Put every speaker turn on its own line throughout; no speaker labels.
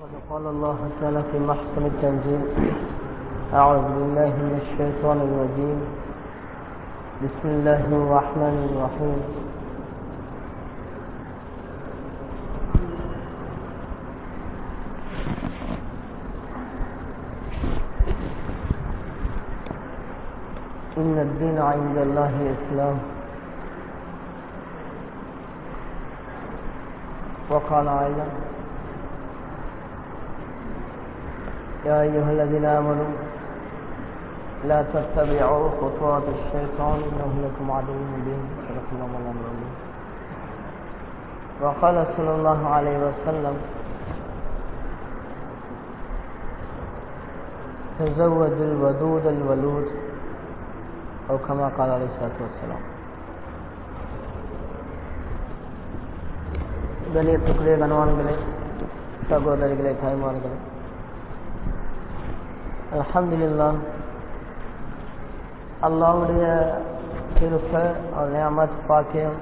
قد قال الله تعالى في محكم التنزيل أعوذ بالله من الشيطان الرجيم بسم الله الرحمن الرحيم إن الدين عند الله الإسلام وقال أيضا يا أيها الذين آمنوا لا تتبعوا خطوات الشيطان إنه لكم عدو مبين صدق الله مولانا العظيم وقال صلى الله عليه وسلم تزود الودود الولود أو كما قال عليه الصلاة والسلام கணியத்துக்குரிய கணவான்களே சகோதரிகளே தாய்மார்களே அலமதுல்லா அல்லாவுடைய திருப்ப நியமத் பாக்கியம்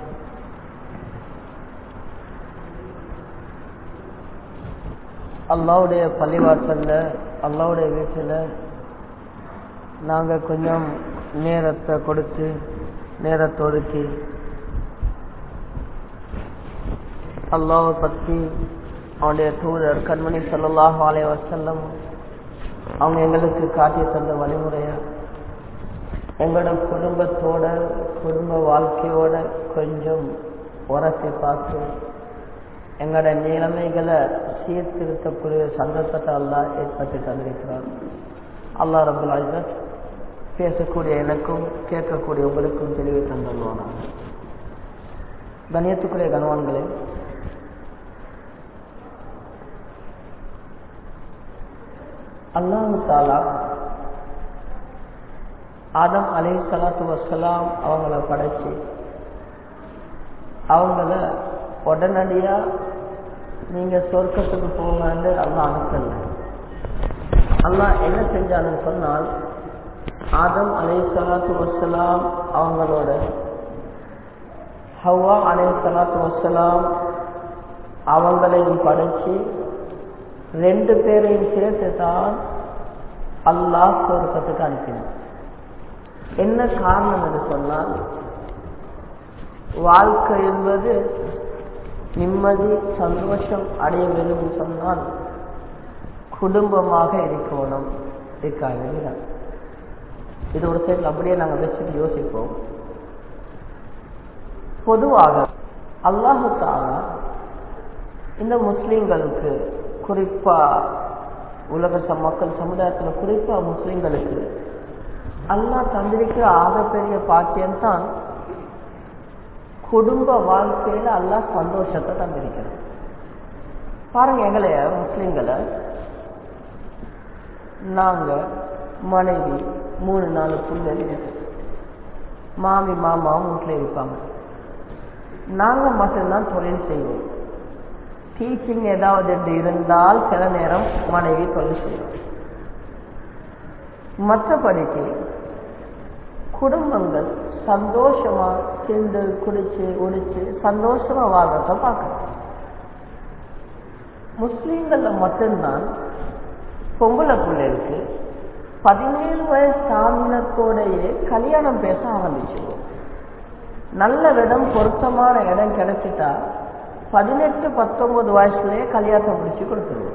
அல்லாவுடைய பள்ளிவாசல்ல அல்லாவுடைய வீட்டில் நாங்கள் கொஞ்சம் நேரத்தை கொடுத்து நேரத்தை ஒதுக்கி அல்லாவை பற்றி அவனுடைய தூதர் கண்மணி சொல்லலாக ஆலய வசல்லம் அவங்க எங்களுக்கு காட்டி தந்த வழிமுறைய எங்களோட குடும்பத்தோட குடும்ப வாழ்க்கையோட கொஞ்சம் உரசி பார்த்து எங்களோட நிலைமைகளை சீர்திருத்தக்கூடிய சந்தர்ப்பத்தை அல்லா ஏற்படுத்தி தந்திருக்கிறார் அல்லா ரபுல் அஜத் பேசக்கூடிய எனக்கும் கேட்கக்கூடிய உங்களுக்கும் தெளிவை தந்துள்ளானா கணியத்துக்குரிய கணவான்களே அல்லாஹு தாலா ஆதம் அலை சலாத்து வசலாம் அவங்கள படைச்சு அவங்கள உடனடியா நீங்க சொர்க்கத்துக்கு போங்கன்னு அல்லா அனுப்பல அல்லா என்ன செஞ்சான்னு சொன்னால் ஆதம் அலை சலாத்து வசலாம் அவங்களோட ஹவ்வா அலை சலாத்து வசலாம் அவங்களையும் படைச்சு ரெண்டு பேரையும் சேர்த்து தான் அல்லாஹ் சொர்க்கத்துக்கு அனுப்பினார் என்ன காரணம் என்று சொன்னால் வாழ்க்கை என்பது நிம்மதி சந்தோஷம் அடைய வேண்டும் சொன்னால் குடும்பமாக இருக்கணும் இருக்காங்க இது ஒரு சைடில் அப்படியே நாங்கள் வச்சுட்டு யோசிப்போம் பொதுவாக அல்லாஹு தாலா இந்த முஸ்லீம்களுக்கு குறிப்பா உலக மக்கள் சமுதாயத்தில் குறிப்பா முஸ்லிம்களுக்கு அல்லா தந்திருக்கிற ஆகப்பெரிய பாக்கியம் தான் குடும்ப வாழ்க்கையில அல்லா சந்தோஷத்தை தந்திருக்கிறது பாருங்க எங்களைய முஸ்லிம்களை நாங்க மனைவி மூணு நாலு பிள்ளைகள் மாமி மாமாவும் வீட்டில் இருப்பாங்க நாங்க மட்டும்தான் தொழில் செய்வோம் டீச்சிங் ஏதாவது என்று இருந்தால் சில நேரம் மனைவி தொழில் செய்யும் மற்றபடிக்கு குடும்பங்கள் சந்தோஷமா திண்டு குடிச்சு உடிச்சு சந்தோஷமா வாழ்றத பார்க்கணும் முஸ்லீம்கள்ல மட்டும்தான் பொம்பளை பிள்ளைகளுக்கு பதினேழு வயசு தாமினத்தோடையே கல்யாணம் பேச ஆரம்பிச்சிருவோம் நல்ல இடம் பொருத்தமான இடம் கிடைச்சிட்டா பதினெட்டு பத்தொன்பது வயசுலயே கல்யாணத்தை முடிச்சு கொடுத்துருவோம்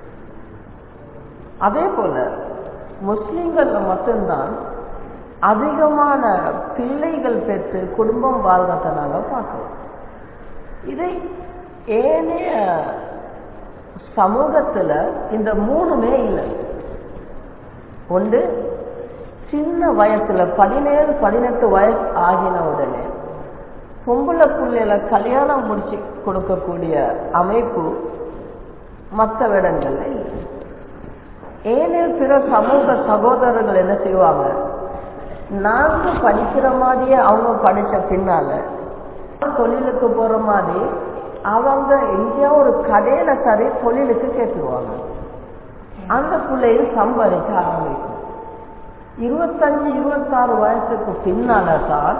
அதே போல முஸ்லிம்கள்ல மட்டும்தான் அதிகமான பிள்ளைகள் பெற்று குடும்பம் வாழ்றத நாங்க பார்க்கிறோம் இதை ஏனைய சமூகத்துல இந்த மூணுமே இல்லை ஒன்று சின்ன வயசுல பதினேழு பதினெட்டு வயசு ஆகின உடனே பொம்பளை பிள்ளையில கல்யாணம் முடிச்சு கொடுக்கக்கூடிய அமைப்பு மற்ற இடங்கள்ல இல்லை ஏனேல் பிற சமூக சகோதரர்கள் என்ன செய்வாங்க நாங்க படிக்கிற மாதிரியே அவங்க படிச்ச பின்னால தொழிலுக்கு போற மாதிரி அவங்க எங்கேயோ ஒரு கடையில சரி தொழிலுக்கு கேட்டுருவாங்க அந்த பிள்ளையும் சம்பாதிக்க ஆரம்பிக்கும் இருபத்தஞ்சு இருபத்தாறு வயசுக்கு பின்னால தான்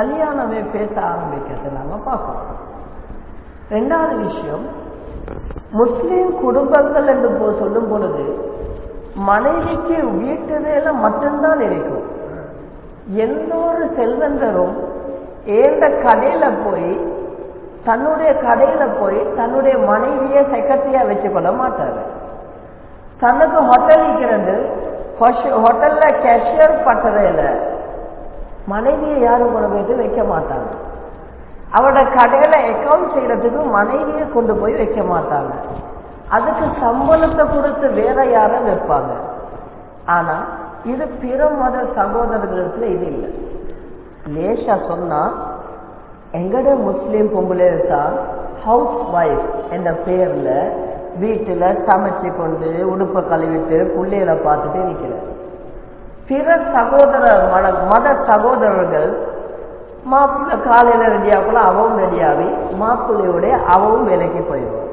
கல்யாணமே பேச ஆரம்பிக்கிறது நாங்க பார்க்கணும் ரெண்டாவது விஷயம் முஸ்லிம் குடும்பங்கள் என்று போ- சொல்லும் பொழுது மனைவிக்கு வீட்டு வேலை மட்டும்தான் இருக்கும் எந்த ஒரு செல்வந்தரும் ஏந்த கடையில போய் தன்னுடைய கடையில போய் தன்னுடைய மனைவியை செக்ரட்டரியா வச்சுக்கொள்ள மாட்டாரு தனக்கு ஹோட்டல் இருக்கிறது ஹோட்டல்ல கேஷியர் பட்டறையில மனைவியை யாரும் கொண்டு போயிட்டு வைக்க மாட்டாங்க அவரோட கடையில அக்கௌண்ட் செய்யறதுக்கு மனைவியை கொண்டு போய் வைக்க மாட்டாங்க அதுக்கு சம்பளத்தை கொடுத்து வேற யாரும் வைப்பாங்க ஆனா இது பிற மத சகோதரர்களுக்கு இது இல்லை லேஷா சொன்னா எங்கட முஸ்லீம் பொம்பளை தான் ஹவுஸ் ஒய்ஃப் என்ற பெயர்ல வீட்டுல சமைச்சு கொண்டு உடுப்பை கழுவிட்டு பிள்ளைகளை பார்த்துட்டு இருக்கிறார் பிற சகோதர மத மத சகோதரர்கள் மாப்பிள்ளை காலையில ரெடியாக்குள்ள அவவும் ரெடியாகி மாப்பிள்ளையோட அவவும் வேலைக்கு போயிடுவான்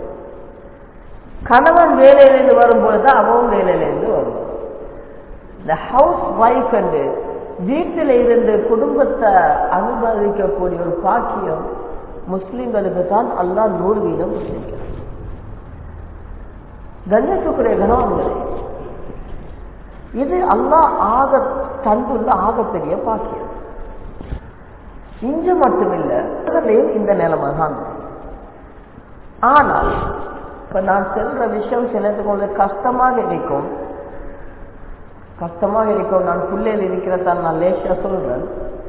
கணவன் வேலையிலிருந்து வரும்பொழுது அவவும் வேலையிலிருந்து வருவான் இந்த ஹவுஸ் ஒய்ஃப் என்று வீட்டில் இருந்து குடும்பத்தை அனுபவிக்கக்கூடிய ஒரு பாக்கியம் முஸ்லிம்களுக்கு தான் அல்லாஹ் நூறு வீதம் கொடுத்திருக்கிறார் கண்ணியத்துக்குரிய கணவன்களே இது அல்லாஹ் ஆக தந்துள்ள ஆகப்பெரிய பாக்கியம் இன்று மட்டுமில்ல உலகத்திலேயும் இந்த நிலைமை தான் ஆனால் இப்ப நான் செல்ற விஷயம் சிலருக்கு உங்களுக்கு கஷ்டமாக இருக்கும் கஷ்டமாக இருக்கும் நான் பிள்ளையில் இருக்கிறதான் நான் லேஷா சொல்றேன்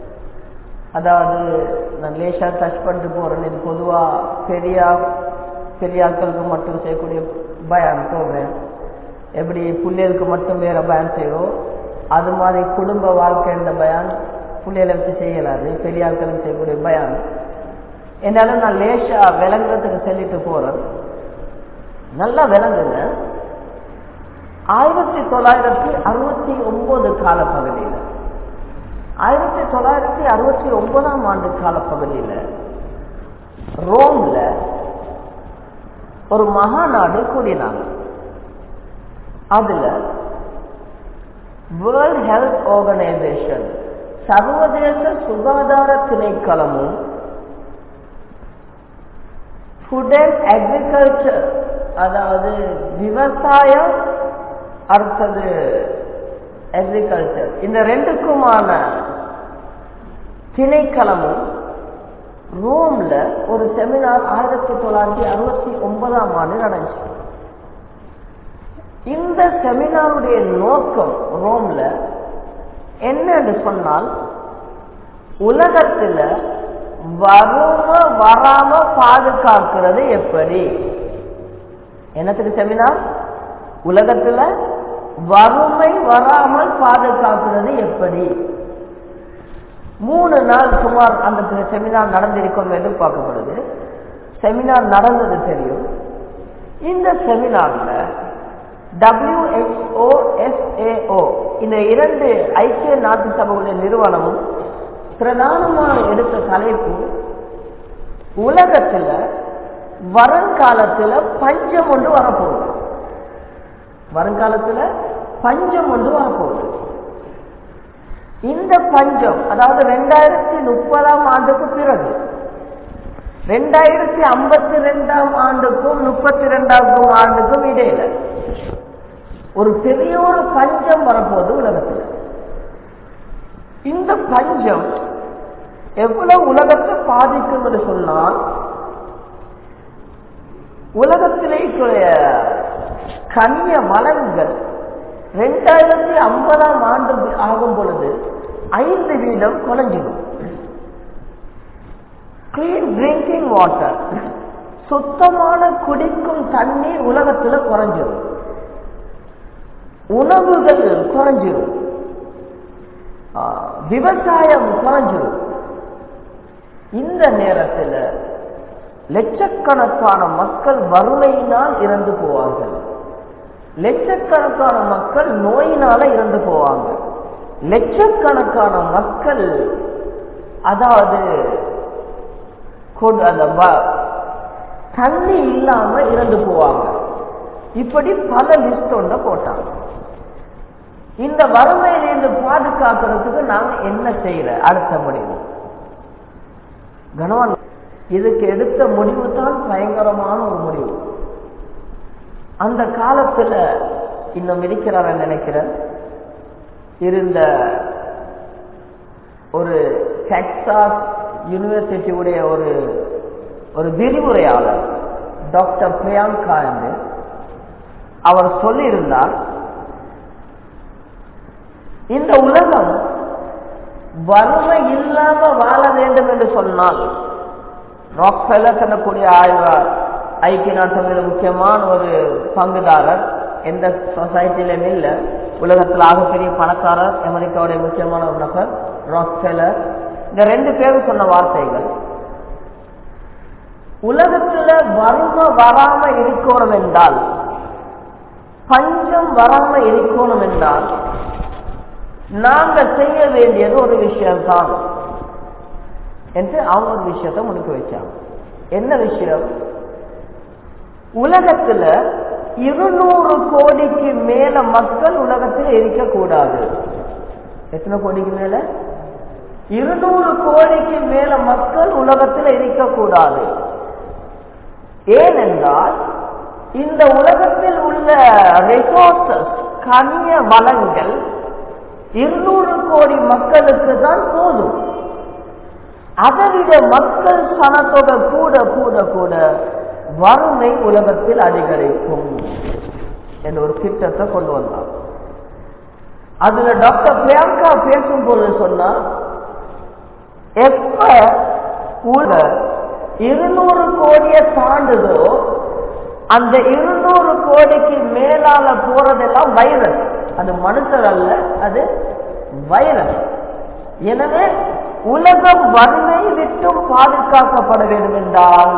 அதாவது நான் லேஷா டச் பண்ணிட்டு போறேன் இது பொதுவா பெரியா பெரியாட்களுக்கு மட்டும் செய்யக்கூடிய பயான் ப்ரோக்ராம் எப்படி பிள்ளைகளுக்கு மட்டும் வேற பயான் செய்வோம் அது மாதிரி குடும்ப வாழ்க்கைன்ற பயான் பிள்ளைகளை வச்சு செய்யலாது பெரியாட்களுக்கு செய்யக்கூடிய பயான் என்னாலும் நான் லேஷா விளங்குறதுக்கு சொல்லிட்டு போறேன் நல்லா விளங்குங்க ஆயிரத்தி தொள்ளாயிரத்தி அறுபத்தி ஒன்பது காலப்பகுதியில் ஆயிரத்தி தொள்ளாயிரத்தி அறுபத்தி ஒன்பதாம் ஆண்டு காலப்பகுதியில் ரோம்ல ஒரு மகாநாடு கூடினாங்க அதுல வேர்ல்ட் ஹெல்த் ஆர்கனைசேஷன் சர்வதேச சுகாதார திணைக்களமும் ஃபுட் அண்ட் அக்ரிகல்ச்சர் அதாவது விவசாயம் அடுத்தது அக்ரிகல்ச்சர் இந்த ரெண்டுக்குமான திணைக்களமும் ரோம்ல ஒரு செமினார் ஆயிரத்தி தொள்ளாயிரத்தி அறுபத்தி ஒன்பதாம் ஆண்டு நடந்துச்சு இந்த செமினாருடைய நோக்கம் ரோம்ல என்னன்னு சொன்னால் உலகத்துல வறுமை வராம பாதுகாக்கிறது எப்படி என்னத்துக்கு செமினார் உலகத்துல வறுமை வராமல் பாதுகாக்கிறது எப்படி மூணு நாள் சுமார் அந்த செமினார் நடந்திருக்கும் எதிர்பார்க்கப்படுது செமினார் நடந்தது தெரியும் இந்த செமினார்ல WHO SAO இந்த இரண்டு ஐக்கிய நாட்டு சபைகளுடைய நிறுவனமும் பிரதானமாக எடுத்த தலைப்பு உலகத்துல வருங்காலத்துல பஞ்சம் ஒன்று வரப்போகுது வருங்காலத்துல பஞ்சம் ஒன்று வரப்போகுது இந்த பஞ்சம் அதாவது ரெண்டாயிரத்தி முப்பதாம் ஆண்டுக்கு பிறகு ரெண்டாயிரத்தி ஐம்பத்தி ரெண்டாம் ஆண்டுக்கும் முப்பத்தி ரெண்டாம் ஆண்டுக்கும் இடையில ஒரு பெரிய ஒரு பஞ்சம் வரப்போகுது உலகத்தில் இந்த பஞ்சம் எவ்வளவு உலகத்தை பாதிக்கும் என்று சொன்னால் உலகத்திலே கனிய வளங்கள் ரெண்டாயிரத்தி ஐம்பதாம் ஆண்டு ஆகும் பொழுது ஐந்து வீதம் குறைஞ்சிடும் கிளீன் ட்ரிங்கிங் வாட்டர் சுத்தமான குடிக்கும் தண்ணீர் உலகத்துல குறைஞ்சிடும் உணவுகள் குறைஞ்சிடும் விவசாயம் குறைஞ்சிடும் இந்த நேரத்தில் லட்சக்கணக்கான மக்கள் வறுமையினால் இறந்து போவார்கள் லட்சக்கணக்கான மக்கள் நோயினால இறந்து போவாங்க லட்சக்கணக்கான மக்கள் அதாவது அந்த தண்ணி இல்லாம இறந்து போவாங்க இப்படி பல லிஸ்ட் ஒன்றை போட்டாங்க இந்த வறுமையிலிருந்து பாதுகாக்கிறதுக்கு நாங்க என்ன செய்யற அடுத்த முடிவு கணவன் இதுக்கு எடுத்த முடிவு தான் பயங்கரமான ஒரு முடிவு அந்த காலத்துல இன்னும் இருக்கிறார நினைக்கிறேன் இருந்த ஒரு டெக்சாஸ் யூனிவர்சிட்டியுடைய ஒரு ஒரு விரிவுரையாளர் டாக்டர் பிரியங்கா என்று அவர் சொல்லியிருந்தார் இந்த உலகம் வறுமை இல்லாம வாழ வேண்டும் என்று சொன்னால் ராக்ஃபெல்லர் சொல்லக்கூடிய ஆய்வார் ஐக்கிய நாட்டு முக்கியமான ஒரு பங்குதாரர் எந்த சொசைட்டிலும் இல்லை உலகத்தில் ஆகப்பெரிய பணக்காரர் அமெரிக்காவுடைய முக்கியமான ஒரு நபர் ராக்ஃபெல்லர் இந்த ரெண்டு பேரும் சொன்ன வார்த்தைகள் உலகத்துல வறுமை வராம இருக்கணும் என்றால் பஞ்சம் வராம இருக்கணும் என்றால் நாங்க செய்ய வேண்டியது ஒரு விஷயம்தான் என்று அவங்க ஒரு விஷயத்தை முடிக்க வச்சாங்க என்ன விஷயம் உலகத்துல இருநூறு கோடிக்கு மேல மக்கள் உலகத்தில் இருக்கக்கூடாது எத்தனை கோடிக்கு மேல இருநூறு கோடிக்கு மேல மக்கள் உலகத்தில் இருக்கக்கூடாது ஏனென்றால் இந்த உலகத்தில் உள்ள ரிசோர்சஸ் கனிய வளங்கள் இருநூறு கோடி மக்களுக்கு தான் போதும் அதைவிட மக்கள் சனத்தொகை கூட கூட கூட வறுமை உலகத்தில் அதிகரிக்கும் என்ற ஒரு திட்டத்தை கொண்டு வந்தார் அதுல டாக்டர் பிரியங்கா பேசும்போது சொன்னா எப்ப உல இருநூறு கோடியை தாண்டுதோ அந்த இருநூறு கோடிக்கு மேலால போறதெல்லாம் வைரஸ் அது மனுஷர் அல்ல அது வைரஸ் எனவே உலகம் வறுமை விட்டும் பாதுகாக்கப்பட வேண்டும் என்றால்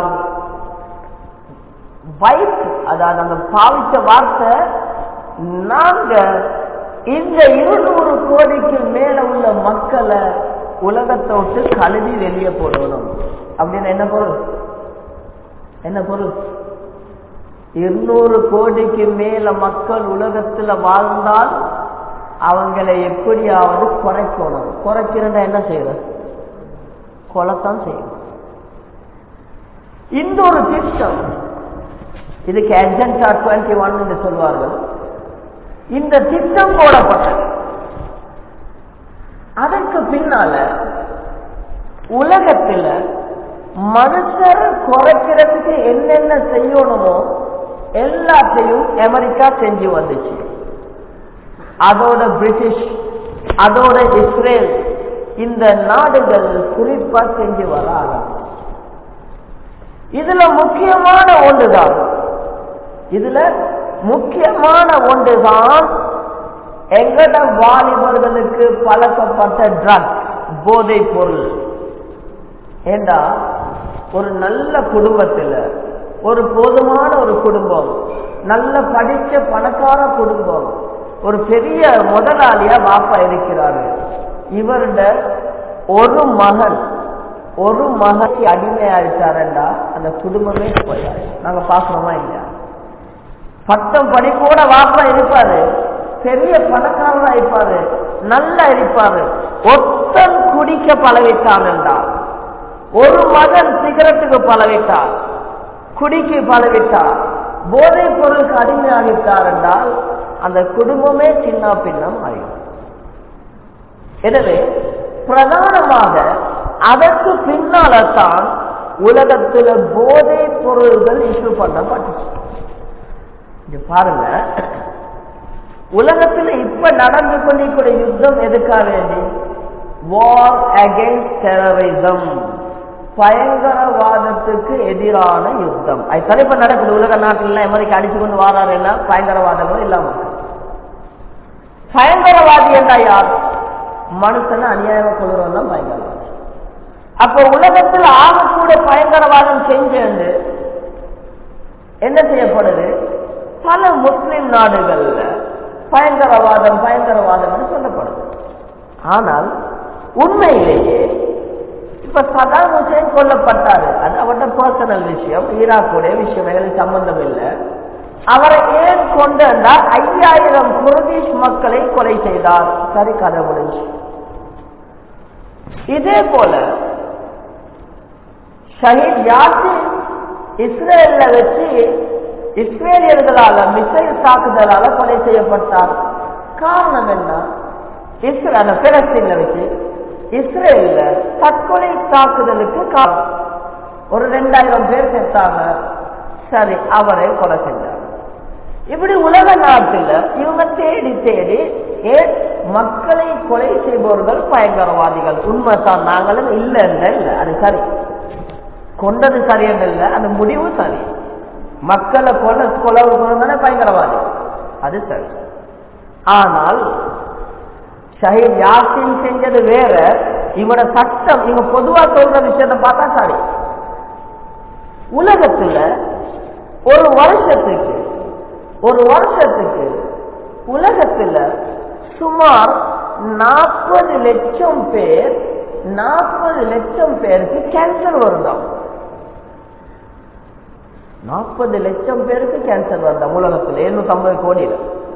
வைட் அதாவது அந்த பாவித்த வார்த்தை நாங்க இந்த இருநூறு கோடிக்கு மேல உள்ள மக்களை உலகத்தை விட்டு கழுவி வெளியே போடணும் அப்படின்னு என்ன பொருள் என்ன பொருள் இருநூறு கோடிக்கு மேல மக்கள் உலகத்துல வாழ்ந்தால் அவங்களை எப்படியாவது குறைக்கணும் குறைக்கிறதா என்ன செய்யறது கொலைத்தான் செய்யணும் இந்த ஒரு திட்டம் இதுக்கு அஜெண்டா டுவெண்ட்டி ஒன் என்று சொல்வார்கள் இந்த திட்டம் போடப்பட்டது அதற்கு பின்னால உலகத்துல மனுஷர் குறைக்கிறதுக்கு என்னென்ன செய்யணுமோ எல்லாத்தையும் அமெரிக்கா செஞ்சு வந்துச்சு அதோட பிரிட்டிஷ் அதோட இஸ்ரேல் இந்த நாடுகள் குறிப்பா செஞ்சு வராங்க இதுல முக்கியமான ஒன்றுதான் இதுல முக்கியமான ஒன்றுதான் எங்கட வாலிபர்களுக்கு பழக்கப்பட்ட ட்ரக் போதை பொருள் ஏண்டா ஒரு நல்ல குடும்பத்துல ஒரு போதுமான ஒரு குடும்பம் நல்ல படிச்ச பணக்கார குடும்பம் ஒரு பெரிய முதலாளியா பாப்பா இருக்கிறாரு இவருட ஒரு மகன் ஒரு மகனுக்கு அடிமையாயிட்டாருண்டா அந்த குடும்பமே போயாரு நாங்க பாக்குறோமா இல்லையா பட்டம் படிப்போட வாப்பா இருப்பாரு பெரிய பணக்காரரா இருப்பாரு நல்லா இருப்பாரு ஒத்தன் குடிக்க பழவிட்டான் என்றால் ஒரு மகன் சிகரெட்டுக்கு பழவிட்டார் குடிக்கு பழவிட்டார் போதை பொருளுக்கு அடிமையாகிட்டார் என்றால் அந்த குடும்பமே சின்ன பின்னம் ஆகும் எனவே பிரதானமாக அதற்கு பின்னால தான் உலகத்துல போதை பொருள்கள் இஷ்யூ பண்ணப்பட்டுச்சு இங்க பாருங்க உலகத்துல இப்ப நடந்து கொண்டிருக்கிற யுத்தம் எதுக்காக வேண்டி வார் அகேன்ஸ்ட் டெரரிசம் பயங்கரவாதத்துக்கு எதிரான யுத்தம் அது தலைப்ப நடக்குது உலக நாட்டில் அமெரிக்கா அடிச்சு கொண்டு வாராரு என்ன பயங்கரவாதமும் இல்லாம பயங்கரவாதி என்றா யார் மனுஷனை அநியாயமா கொள்றவன் தான் பயங்கரவாதி அப்ப உலகத்தில் ஆகக்கூட பயங்கரவாதம் செஞ்சு என்ன செய்யப்படுது பல முஸ்லிம் நாடுகள்ல பயங்கரவாதம் பயங்கரவாதம் சொல்லப்படுது ஆனால் உண்மையிலேயே இப்ப சதாம் ஹுசேன் கொல்லப்பட்டாரு அது அவரோட பர்சனல் விஷயம் ஈராக்குடைய விஷயம் எங்களுக்கு சம்பந்தம் இல்லை அவரை ஏன் கொண்டா ஐயாயிரம் குர்திஷ் மக்களை கொலை செய்தார் சரி கதை முடிஞ்சு இதே போல ஷஹீத் யாசின் இஸ்ரேல்ல வச்சு இஸ்ரேலியர்களால மிசைல் தாக்குதலால கொலை செய்யப்பட்டார் காரணம் என்ன இஸ்ரேல் பிலஸ்தீன்ல வச்சு இஸ்ரேல்ல தற்கொலை தாக்குதலுக்கு காரணம் ஒரு ரெண்டாயிரம் பேர் செத்தாங்க சரி அவரை கொலை செஞ்சார் இப்படி உலக நாட்டில் இவங்க தேடி தேடி ஏன் மக்களை கொலை செய்பவர்கள் பயங்கரவாதிகள் உண்மைதான் நாங்களும் இல்ல இல்ல இல்ல அது சரி கொண்டது சரியன்னு இல்லை அந்த முடிவு சரி மக்களை கொலை கொலை கொலை பயங்கரவாதி அது சரி ஆனால் ஷஹீத் யாசின் செஞ்சது வேற இவட சட்டம் இவங்க பொதுவா சொல்ற விஷயத்தை பார்த்தா சரி உலகத்துல ஒரு வருஷத்துக்கு ஒரு வருஷத்துக்கு உலகத்துல சுமார் நாற்பது லட்சம் பேர் நாற்பது லட்சம் பேருக்கு கேன்சர் வருதாம் நாற்பது லட்சம் பேருக்கு கேன்சர் வருதாம் உலகத்துல எழுநூத்தி ஐம்பது கோடியில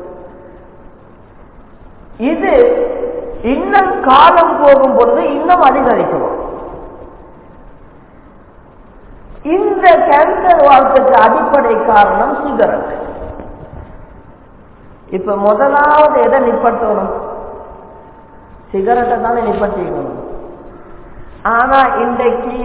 இது இன்னும் காலம் போகும் பொழுது இன்னும் அதிகரிக்கும் இந்த கேன்சர் வாழ்க்கைக்கு அடிப்படை காரணம் சிகரெட் இப்ப முதலாவது எதை நிப்பட்டணும் சிகரெட்டை தானே நிப்பட்டிக்கணும் ஆனா இன்றைக்கு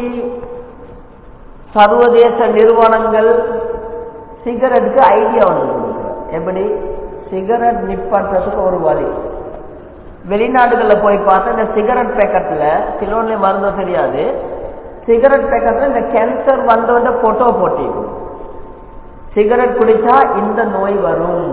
சர்வதேச நிறுவனங்கள் சிகரெட்டுக்கு ஐடியா ஒன்று கொடுக்குறோம் எப்படி சிகரெட் நிப்பாட்டுறதுக்கு ஒரு வழி வெளிநாடுகளில் போய் பார்த்தா இந்த சிகரெட் பேக்கெட்ல சிலோன்ல மருந்து தெரியாது சிகரெட் பேக்கெட்ல இந்த கேன்சர் வந்தவங்க போட்டோ போட்டிருக்கும் சிகரெட் குடிச்சா இந்த நோய் வரும்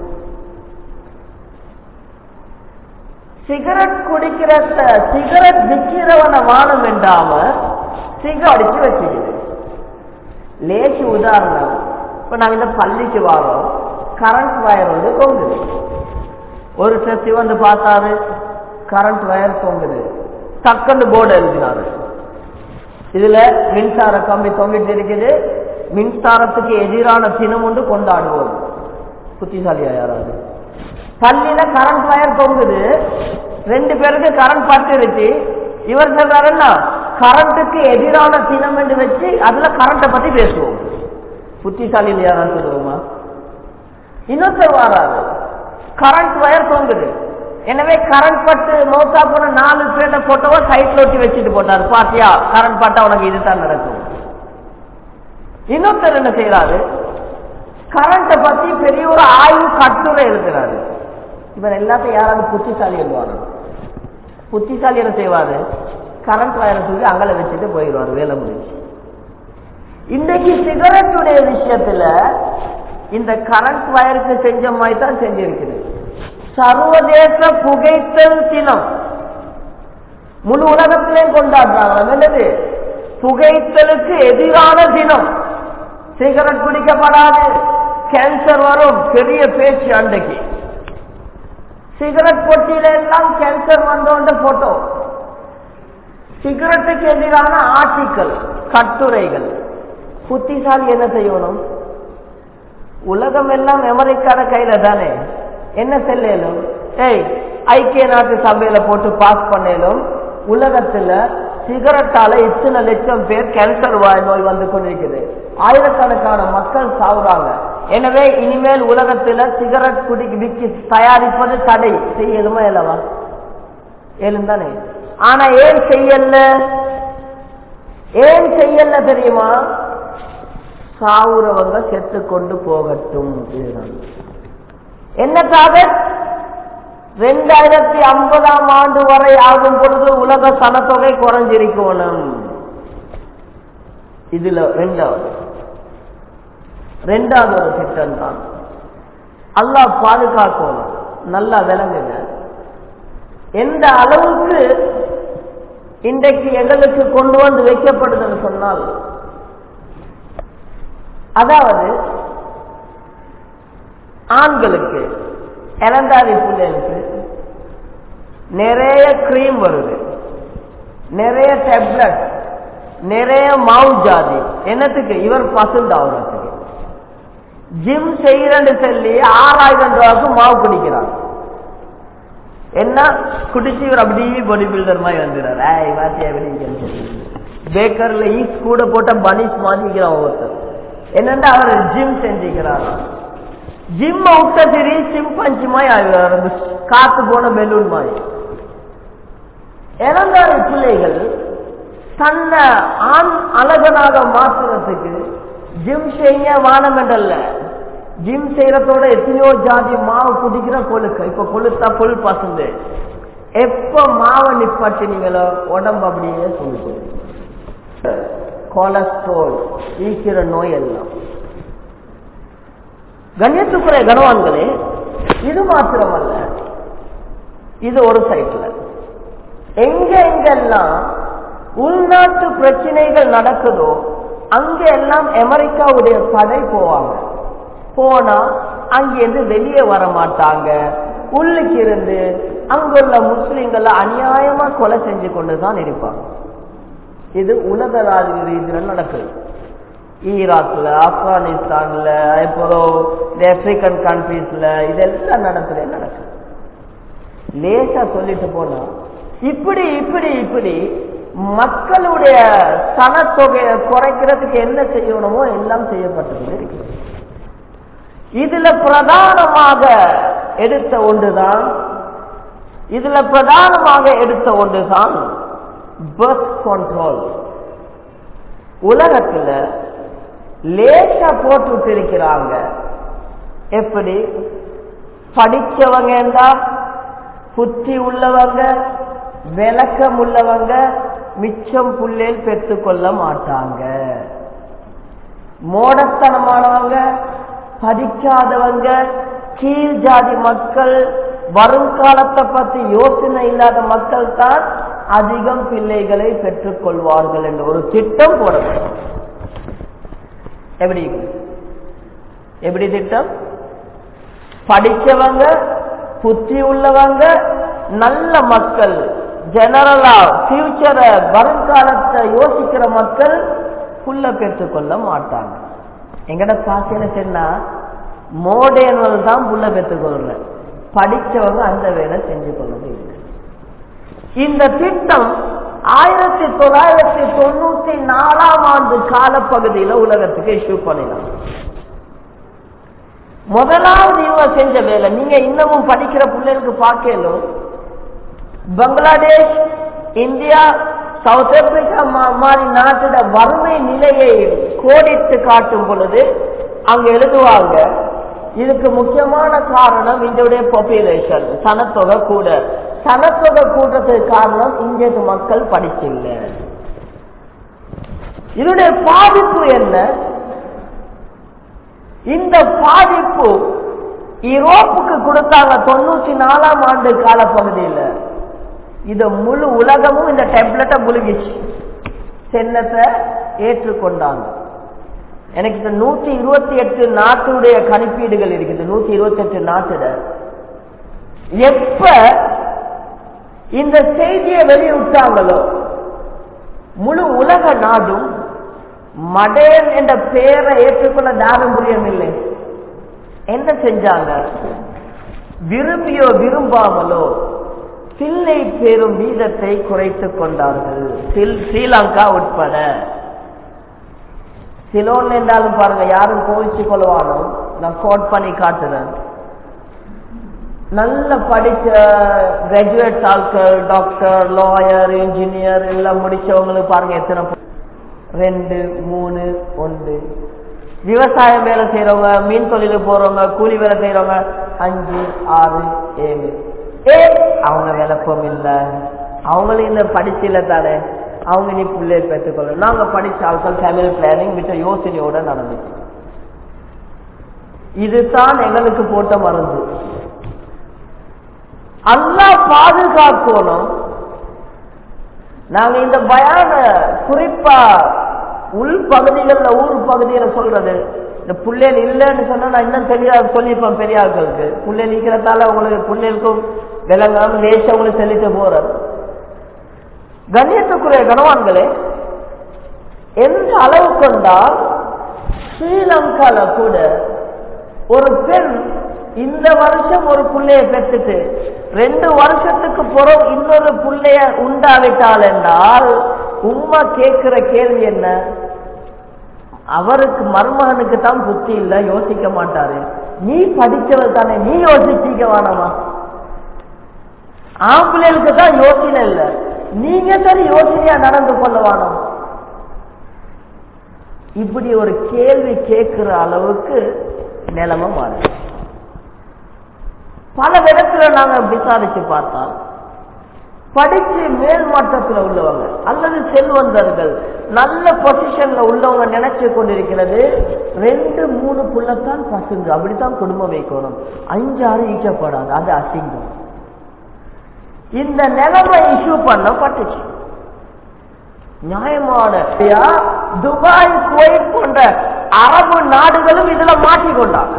சிகரெட் குடிக்கிற சிகரெட் விற்கிறவன வானம் என்றாம சிக அடிச்சு வச்சுக்குது லேசி உதாரணம் இப்ப நாங்க இந்த பள்ளிக்கு வரோம் கரண்ட் வயர் வந்து தொங்குது ஒரு டெஸ்ட் வந்து பார்த்தாரு கரண்ட் வயர் தொங்குது டக்குன்னு போர்டு எழுதினாரு இதுல மின்சார கம்பி தொங்கிட்டு இருக்குது மின்சாரத்துக்கு எதிரான தினம் ஒன்று கொண்டாடுவோம் புத்திசாலியா யாராவது பள்ளியில கரண்ட் வயர் தொங்குது ரெண்டு பேருக்கு கரண்ட் பட்டுருச்சு இவர் சொல்றாருன்னா கரண்ட்டுக்கு எதிரான தினம் என்று வச்சு அதுல கரண்ட்டை பத்தி பேசுவோம் புத்திசாலி யாரான்னு சொல்லுவோமா இன்னொருத்தர் வராது கரண்ட் வயர் தொங்குது எனவே கரண்ட் பட்டு மௌத்தா போன நாலு பேர்ட போட்டோவா சைட்ல ஒட்டி வச்சுட்டு போட்டாரு பாத்தியா கரண்ட் பட்டா உனக்கு இதுதான் நடக்கும் இன்னொருத்தர் என்ன செய்யறாரு கரண்ட பத்தி பெரிய ஒரு ஆய்வு கட்டுரை எழுதுறாரு இவர் எல்லாத்தையும் யாராவது புத்திசாலி எழுதுவாரு புத்திசாலி என்ன செய்வாரு கரண்ட் வயரை தூக்கி அங்கல வச்சுட்டு போயிடுவாரு வேலை முடிஞ்சு இன்னைக்கு சிகரெட்டுடைய விஷயத்துல இந்த கரண்ட் வயருக்கு செஞ்ச மாதிரி தான் செஞ்சிருக்குது சர்வதேச புகைத்தல் தினம் முழு உலகத்திலே கொண்டாடுறாங்க என்னது புகைத்தலுக்கு எதிரான தினம் சிகரெட் குடிக்கப்படாது கேன்சர் வரும் பெரிய பேச்சு அன்றைக்கு சிகரெட் பொட்டியில எல்லாம் கேன்சர் வந்தோன்ற போட்டோ சிகரெட்டுக்கு எதிரான ஆர்டிக்கல் கட்டுரைகள் புத்திசாலி என்ன செய்யணும் உலகம் எல்லாம் அமெரிக்கான கையில தானே என்ன செல்லும் ஏய் ஐக்கிய நாட்டு சபையில போட்டு பாஸ் பண்ணலும் உலகத்துல சிகரெட்டால இத்தனை லட்சம் பேர் கேன்சர் நோய் வந்து கொண்டிருக்குது ஆயிரக்கணக்கான மக்கள் சாவுறாங்க எனவே இனிமேல் உலகத்துல சிகரெட் குடி விக்கி தயாரிப்பது தடை செய்யலுமா இல்லவா ஏழும் தானே ஆனா ஏன் செய்யல ஏன் செய்யல தெரியுமா சாவுறவங்க செத்து கொண்டு போகட்டும் இதுதான் என்னக்காக ரெண்டாயிரத்தி ஐம்பதாம் ஆண்டு வரை ஆகும் பொழுது உலக சனத்தொகை குறைஞ்சிருக்கணும் இதுல ரெண்டாவது ரெண்டாவது ஒரு திட்டம் தான் அல்லாஹ் பாதுகாக்கணும் நல்லா விளங்குங்க எந்த அளவுக்கு இன்றைக்கு எங்களுக்கு கொண்டு வந்து வைக்கப்படுதுன்னு சொன்னால் அதாவது ஆண்களுக்கு இளந்தாரி பிள்ளைகளுக்கு நிறைய கிரீம் வருது நிறைய டேப்லெட் நிறைய மாவு ஜாதி என்னத்துக்கு இவர் பசுண்ட் ஆகுறதுக்கு ஜிம் செய்யறன்னு சொல்லி ஆறாயிரம் ரூபாய்க்கு மாவு குடிக்கிறார் என்ன குடிச்சு இவர் அப்படியே பாடி பில்டர் மாதிரி வந்துடுறார் எப்படி பேக்கர்ல ஈஸ் கூட போட்ட பனிஷ் மாட்டிக்கிறான் ஒவ்வொருத்தர் என்னன்னா அவர் ஜிம் செஞ்சுக்கிறார் ஜிம் விட்ட சரி சிம்பஞ்சி மாதிரி ஆயிடுவார் அந்த காத்து போன பெலூன் மாதிரி இளந்தாரி பிள்ளைகள் தன்னை ஆண் அழகனாக மாற்றுறதுக்கு ஜிம் செய்ய வானம் என்றல்ல ஜிம் செய்யறதோட எத்தனையோ ஜாதி மாவு குடிக்கிற கொழுக்க இப்ப கொளுத்தா புல் பசந்து எப்ப மாவை நிப்பாட்டினீங்களோ உடம்பு அப்படியே சொல்லுது கொலஸ்ட்ரால் ஈக்கிற நோய் எல்லாம் கண்ணியத்துக்குரிய கனவான்களே இது மாத்திரமல்ல இது ஒரு சைட்ல எங்க எங்கெல்லாம் உள்நாட்டு பிரச்சனைகள் நடக்குதோ அங்க எல்லாம் அமெரிக்காவுடைய படை போவாங்க போனா அங்கிருந்து வெளியே வர மாட்டாங்க உள்ளுக்கு இருந்து அங்குள்ள முஸ்லிம்கள் அநியாயமா கொலை செஞ்சு கொண்டுதான் இருப்பாங்க இது உலக ரீதியில நடக்குது ஈராக்ல ஆப்கானிஸ்தான்ல அப்புறம் இந்த ஆப்பிரிக்கன் கண்ட்ரீஸ்ல இதெல்லாம் நடக்குது நடக்குது லேசா சொல்லிட்டு போனா இப்படி இப்படி இப்படி மக்களுடைய சனத்தொகையை குறைக்கிறதுக்கு என்ன செய்யணுமோ எல்லாம் செய்யப்பட்டது இருக்கிறது இதுல பிரதானமாக எடுத்த ஒன்றுதான் இதுல பிரதானமாக எடுத்த ஒன்றுதான் பர்த் கண்ட்ரோல் உலகத்துல லேசா போட்டு விட்டிருக்கிறாங்க எப்படி படிச்சவங்க என்றா புத்தி உள்ளவங்க விளக்கம் உள்ளவங்க மிச்சம் புள்ளேல் பெற்றுக்கொள்ள மாட்டாங்க மோடத்தனமானவங்க படிக்காதவங்க கீழ் ஜாதி மக்கள் வருங்காலத்தை பத்தி யோசனை இல்லாத மக்கள் தான் அதிகம் பிள்ளைகளை பெற்றுக் கொள்வார்கள் என்ற ஒரு திட்டம் போடப்படும் எப்படி எப்படி திட்டம் படிச்சவங்க புத்தி உள்ளவங்க நல்ல மக்கள் ஜெனரலா பியூச்சரை வருங்காலத்தை யோசிக்கிற மக்கள் புள்ள பெற்றுக்கொள்ள மாட்டாங்க எங்கட காசியில சொன்னா மோடேன்கள் தான் புள்ள பெற்றுக்கொள்ற படிச்சவங்க அந்த வேலை செஞ்சு கொள்வது இல்லை இந்த திட்டம் ஆயிரத்தி தொள்ளாயிரத்தி தொண்ணூத்தி நாலாம் ஆண்டு காலப்பகுதியில உலகத்துக்கு இஷ்யூ பண்ணினாங்க முதலாவது இவங்க செஞ்ச வேலை நீங்க இன்னமும் படிக்கிற பிள்ளைகளுக்கு பார்க்கலும் பங்களாதேஷ் இந்தியா சவுத் ஆப்பிரிக்கா மாதிரி நாட்டோட வறுமை நிலையை கோடிட்டு காட்டும் பொழுது அங்க எழுதுவாங்க இதுக்கு முக்கியமான காரணம் இந்தியுடைய பாப்புலேஷன் சனத்தொகை கூட சனத்தொகை கூட்டத்துக்கு காரணம் இந்திய மக்கள் படிச்சில்லை இதனுடைய பாதிப்பு என்ன இந்த பாதிப்பு யூரோப்புக்கு கொடுத்தாங்க தொண்ணூத்தி நாலாம் ஆண்டு காலப்பகுதியில் இத முழு உலகமும் இந்த டெப்லெட்டை முழுகிச்சு சென்னத்தை ஏற்றுக்கொண்டாங்க எனக்கு இந்த நூத்தி இருபத்தி எட்டு நாட்டுடைய கணிப்பீடுகள் இருக்குது நூத்தி இருபத்தி எட்டு நாட்டுட எப்ப இந்த செய்தியை வெளியிட்டாங்களோ முழு உலக நாடும் மடேன் என்ற பெயரை ஏற்றுக்கொள்ள தாரம் புரியவில்லை என்ன செஞ்சாங்க விரும்பியோ விரும்பாமலோ சில்லை பெறும் வீதத்தை குறைத்துக் கொண்டார்கள் ஸ்ரீலங்கா உட்பட சிலோன் என்றாலும் பாருங்க யாரும் கோவிச்சு கொள்வானோ நான் கோட் பண்ணி காட்டுறேன் நல்ல படிச்ச கிராஜுவேட் ஆட்கள் டாக்டர் லாயர் இன்ஜினியர் எல்லாம் முடிச்சவங்களுக்கு பாருங்க எத்தனை ரெண்டு மூணு ஒன்று விவசாயம் வேலை செய்யறவங்க மீன் தொழிலுக்கு போறவங்க கூலி வேலை செய்யறவங்க அஞ்சு ஆறு ஏழு ஏ அவங்க விளப்பம் இல்ல அவங்களும் இந்த படிச்சில தானே அவங்க நீ பிள்ளை பெற்றுக்கொள்ள நாங்க படிச்ச ஆட்கள் ஃபேமிலி பிளானிங் விட்ட யோசனையோட நடந்துச்சு இதுதான் எங்களுக்கு போட்ட மருந்து அல்லா பாதுகாக்கணும் நாங்க இந்த பயான குறிப்பா உள் பகுதிகளில் ஊர் பகுதியில சொல்றது இந்த புள்ளேல் இல்லைன்னு சொன்னா நான் இன்னும் தெளிவா சொல்லியிருப்பேன் பெரிய ஆட்களுக்கு புள்ளேல் நீக்கிறதால உங்களுக்கு புள்ளேலுக்கும் விளங்காம லேசா உங்களுக்கு சொல்லிட்டு போறது கண்ணியத்துக்குரிய கணவான்களே எந்த அளவு கொண்டால் ஸ்ரீலங்கால கூட ஒரு பெண் இந்த வருஷம் ஒரு புள்ளைய பெற்றுட்டு ரெண்டு வருஷத்துக்கு பிறகு இன்னொரு புள்ளைய உண்டாவிட்டால் என்றால் உம்மா கேட்கிற கேள்வி என்ன அவருக்கு மருமகனுக்கு தான் புத்தி இல்ல யோசிக்க மாட்டாரு நீ படிச்சவர் தானே நீ யோசிச்சிக்க வேணாமா ஆம்பிள்ளைகளுக்கு தான் யோசனை இல்ல நீங்க சரி யோசனையா நடந்து கொள்ள வேணும் இப்படி ஒரு கேள்வி கேட்கிற அளவுக்கு நிலைமை மாறுது பல இடத்துல நாங்க விசாரிச்சு பார்த்தால் படிச்சு மேல் மட்டத்தில் உள்ளவங்க அல்லது செல்வந்தர்கள் நல்ல பொசிஷன்ல உள்ளவங்க நினைச்சு கொண்டிருக்கிறது ரெண்டு மூணு புள்ளத்தான் பசுங்க அப்படித்தான் குடும்பம் வைக்கணும் அஞ்சாறு ஈக்கப்படாது அது அசிங்கம் இந்த நிலைமை இஷ்யூ பண்ணப்பட்டுச்சு நியாயமான துபாய் குவைத் போன்ற அரபு நாடுகளும் இதுல மாட்டிக்கொண்டாங்க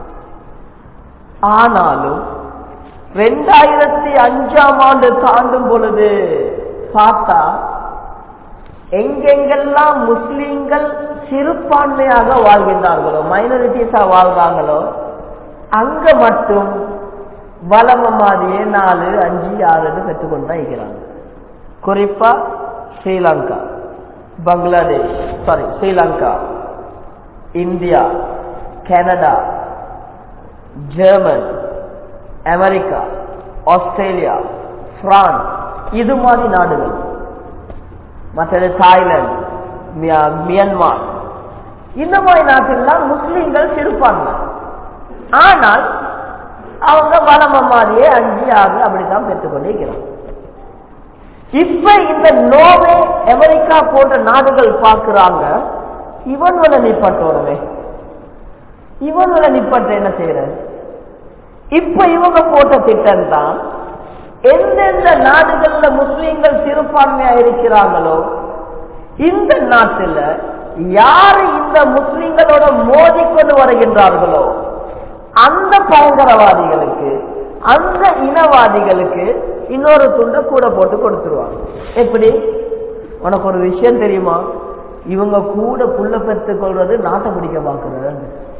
ஆனாலும் ரெண்டாயிரத்தி அஞ்சாம் ஆண்டு தாண்டும் பொழுது பார்த்தா எங்கெங்கெல்லாம் முஸ்லீம்கள் சிறுபான்மையாக வாழ்கின்றார்களோ மைனாரிட்டிஸா வாழ்றாங்களோ அங்க மட்டும் வளம மாதிரியே நாலு அஞ்சு ஆறுன்னு பெற்றுக்கொண்டு தான் இருக்கிறாங்க குறிப்பா Sri Lanka Bangladesh sorry Sri Lanka India Canada German America Australia France இது மாதிரி நாடுகள் மற்றது தாய்லாந்து மியான்மார் இந்த மாதிரி நாட்டிலாம் முஸ்லீம்கள் சிறுபான்மை ஆனால் அவங்க வளம மாதிரியே அஞ்சு ஆறு அப்படித்தான் பெற்றுக்கொண்டே இருக்கிறாங்க இப்ப இந்த நோவே அமெரிக்கா போன்ற நாடுகள் பார்க்கிறாங்க இவன்களை நிப்பட்டோடவே இவன்களை நிப்பட்ட என்ன செய்யற இப்ப இவங்க போட்ட திட்டம் தான் எந்தெந்த நாடுகள்ல முஸ்லீம்கள் சிறுபான்மையா இருக்கிறாங்களோ இந்த நாட்டில் யாரு இந்த முஸ்லீம்களோட மோதிக்கொண்டு வருகின்றார்களோ அந்த பயங்கரவாதிகளுக்கு அந்த இனவாதிகளுக்கு இன்னொரு துண்டை கூட போட்டு கொடுத்துருவாங்க எப்படி உனக்கு ஒரு விஷயம் தெரியுமா இவங்க கூட புள்ள பெற்றுக் கொள்றது நாட்டை பிடிக்க பார்க்கிறது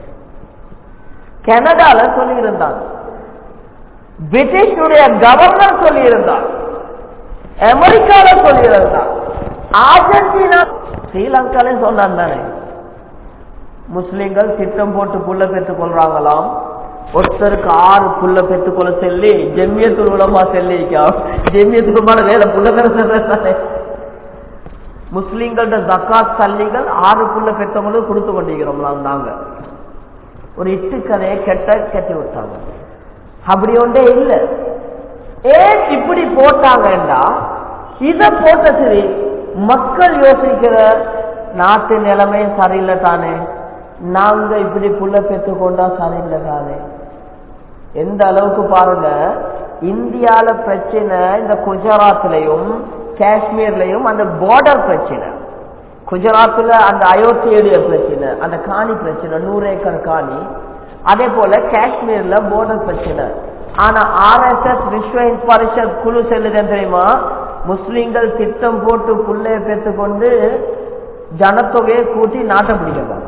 கனடால சொல்லியிருந்தாங்க பிரிட்டிஷுடைய கவர்னர் சொல்லியிருந்தார் அமெரிக்கால சொல்லியிருந்தார் அர்ஜென்டினா ஸ்ரீலங்காலே சொன்னான் தானே முஸ்லிம்கள் திட்டம் போட்டு புள்ள பெற்றுக் கொள்றாங்களாம் ஒருத்தருக்கு ஆறு புள்ள பெற்றுக் கொள்ள சொல்லி ஜெம்மியத்துல் உலமா செல்லிக்கா ஜெம்மியத்துலமான வேலை புள்ள பெற முஸ்லிம்களோட ஜக்காத் சல்லிகள் ஆறு புள்ள பெற்றவங்களுக்கு கொடுத்து கொண்டிருக்கிறோம் நாங்க ஒரு இட்டு கதையை கெட்ட கட்டி விட்டாங்க அப்படி ஒன்றே இல்ல ஏன் இப்படி போட்டாங்கன்னா இத போட்ட சரி மக்கள் யோசிக்கிற நாட்டு நிலைமை சரியில்லை தானே நாங்க இப்படி புள்ள பெற்றுக்கொண்டா சரியில்லை தானே எந்த அளவுக்கு பாருங்க இந்தியால பிரச்சனை இந்த குஜராத்லயும் காஷ்மீர்லயும் அந்த பார்டர் பிரச்சனை குஜராத்ல அந்த அயோத்தியுடைய பிரச்சனை அந்த காணி பிரச்சனை நூறு ஏக்கர் காணி அதே போல காஷ்மீர்ல போர்டர் பிரச்சனை ஆனா ஆர்எஸ்எஸ் விஸ்வ பரிஷத் குழு செல்லுது தெரியுமா முஸ்லிம்கள் திட்டம் போட்டு புள்ளைய பெற்றுக்கொண்டு ஜனத்தொகையை கூட்டி நாட்டை பிடிக்க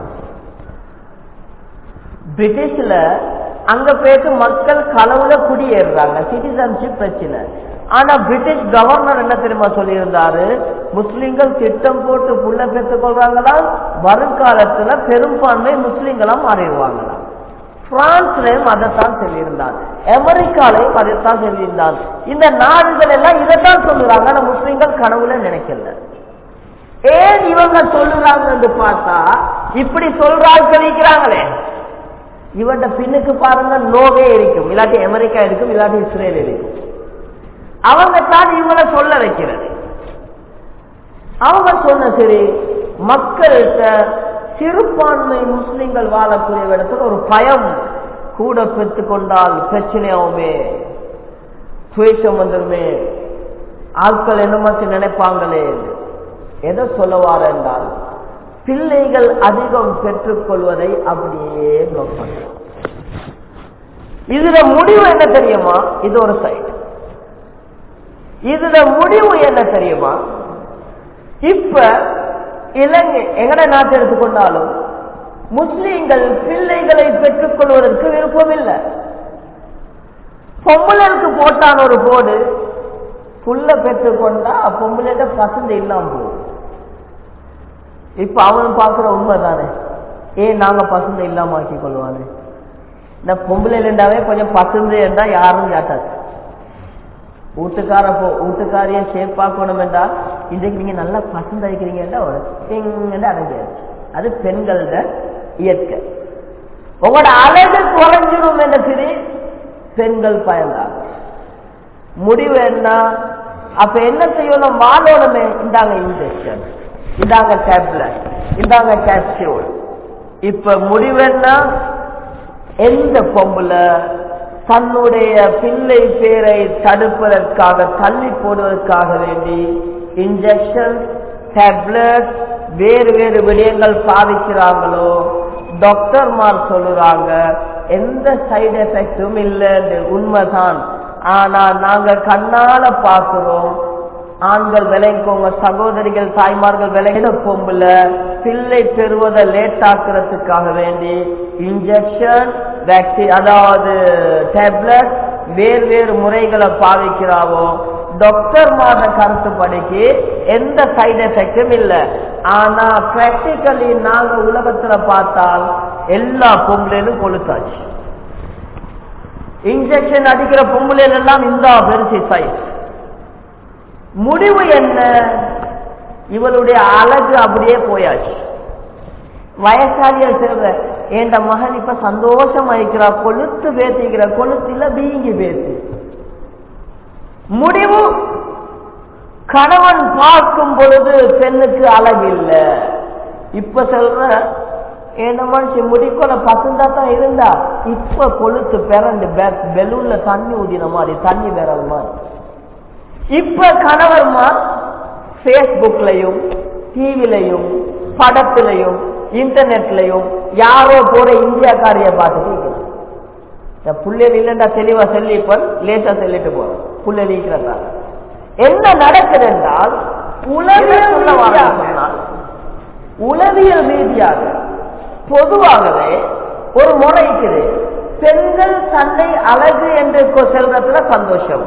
பிரிட்டிஷ்ல அங்க போயிட்டு மக்கள் களவுல குடியேறுறாங்க சிட்டிசன்ஷிப் பிரச்சனை ஆனா பிரிட்டிஷ் கவர்னர் என்ன தெரியுமா சொல்லியிருந்தாரு முஸ்லிம்கள் திட்டம் போட்டு புள்ள பெற்றுக் கொள்றாங்களா வருங்காலத்துல பெரும்பான்மை முஸ்லிம்களா மாறிடுவாங்களா பிரான்ஸ்லயும் அதைத்தான் சொல்லியிருந்தார் அமெரிக்காலையும் அதைத்தான் சொல்லியிருந்தார் இந்த நாடுகள் எல்லாம் இதைத்தான் சொல்லுறாங்க ஆனா முஸ்லிம்கள் கனவுல நினைக்கல ஏன் இவங்க சொல்லுறாங்கன்னு பார்த்தா இப்படி சொல்றாங்க இருக்கிறாங்களே இவன்ட பின்னுக்கு பாருங்க நோவே இருக்கும் இல்லாட்டி அமெரிக்கா இருக்கும் இல்லாட்டி இஸ்ரேல் இருக்கும் அவங்க தான் இவங்களை சொல்ல வைக்கிறது அவங்க சொன்ன சரி மக்கள்கிட்ட சிறுபான்மை முஸ்லிம்கள் வாழக்கூடிய இடத்துல ஒரு பயம் கூட பெற்றுக் கொண்டால் பிரச்சனையாவுமே துவேஷம் வந்துருமே ஆட்கள் என்னமாச்சு நினைப்பாங்களே எதை சொல்லுவார் என்றால் பிள்ளைகள் அதிகம் பெற்றுக்கொள்வதை அப்படியே நோக்கம் இதுல முடிவு என்ன தெரியுமா இது ஒரு சைடு இதுல முடிவு என்ன தெரியுமா இப்ப இலங்கை எங்கட நாட்டை எடுத்துக்கொண்டாலும் முஸ்லீம்கள் பிள்ளைகளை பெற்றுக் கொள்வதற்கு விருப்பம் இல்லை பொம்பளைக்கு போட்டான் ஒரு போடு புள்ள பெற்றுக்கொண்டா பொம்பளைட பசந்த இல்லாம போகும் இப்ப அவன் பார்க்கிற உண்மை தானே ஏன் நாங்க பசுந்தை இல்லாம ஆக்கி கொள்வானே இந்த பொம்பளை இருந்தாவே கொஞ்சம் பசுந்து என்றா யாரும் கேட்டாது வீட்டுக்கார போ வீட்டுக்காரிய சேப்பாக்கணும் என்றா இன்றைக்கு நீங்க நல்லா பசுந்து அடிக்கிறீங்கன்னா ஒரு எங்கன்னு அடங்கியாச்சு அது பெண்களோட இயற்கை உங்களோட அழகு குறைஞ்சிடும் என்ற சரி பெண்கள் பயந்தாங்க முடிவு என்ன அப்ப என்ன செய்யணும் வாழணுமே இந்தாங்க இன்ஜெக்ஷன் இந்தாங்க டேப்லெட் இந்தாங்க கேப்சியூல் இப்ப முடிவு என்ன எந்த பொம்புல தன்னுடைய பிள்ளை பேரை தடுப்பதற்காக தள்ளி போடுவதற்காக வேண்டி இன்ஜெக்ஷன் டேப்லெட் வேறு வேறு விடயங்கள் பாதிக்கிறாங்களோ டாக்டர்மார் சொல்லுறாங்க எந்த சைடு எஃபெக்டும் இல்லைன்னு உண்மைதான் ஆனா நாங்க கண்ணால பாக்குறோம் ஆண்கள் விளைக்கோங்க சகோதரிகள் தாய்மார்கள் விளையிட பொம்புல பிள்ளை பெறுவதை லேட் ஆக்குறதுக்காக வேண்டி இன்ஜெக்ஷன் வேக்சின் அதாவது டேப்லெட் வேறு வேறு முறைகளை பாவிக்கிறாவோ டாக்டர் மாத கருத்துப்படிக்கு எந்த சைடு எஃபெக்டும் இல்லை ஆனா பிராக்டிக்கலி நாங்க உலகத்துல பார்த்தால் எல்லா பொம்பளையிலும் கொளுத்தாச்சு இன்ஜெக்ஷன் அடிக்கிற பொம்பளையில எல்லாம் இந்த பெருசி சைஸ் முடிவு என்ன இவளுடைய அழகு அப்படியே போயாச்சு வயசாலிய சொல்ற என் மகன் இப்ப சந்தோஷமா இருக்கிறா கொளுத்து பேசிக்கிற கொளுத்தில வீங்கி பேசு முடிவு கணவன் பார்க்கும் பொழுது பெண்ணுக்கு அழகு இல்ல இப்ப சொல்ற என்ன மனுஷன் முடிக்கொல பசந்தா தான் இருந்தா இப்ப கொளுத்து பிறண்டு பெலூன்ல தண்ணி ஊதின மாதிரி தண்ணி விரல் மாதிரி இப்ப கணவர்மார் பேஸ்புக்லயும் டிவிலையும் படத்திலையும் இன்டர்நெட்லயும் யாரோ போற இந்தியாக்காரிய பார்த்துட்டு இந்த புள்ளையில் இல்லைண்டா தெளிவா சொல்லிப்பன் லேசா சொல்லிட்டு போறோம் புள்ளை நீக்கிறதா என்ன நடக்குது என்றால் உளவியல் சொன்னால் உளவியல் ரீதியாக பொதுவாகவே ஒரு முறை இருக்குது பெண்கள் தன்னை அழகு என்று சொல்றதுல சந்தோஷம்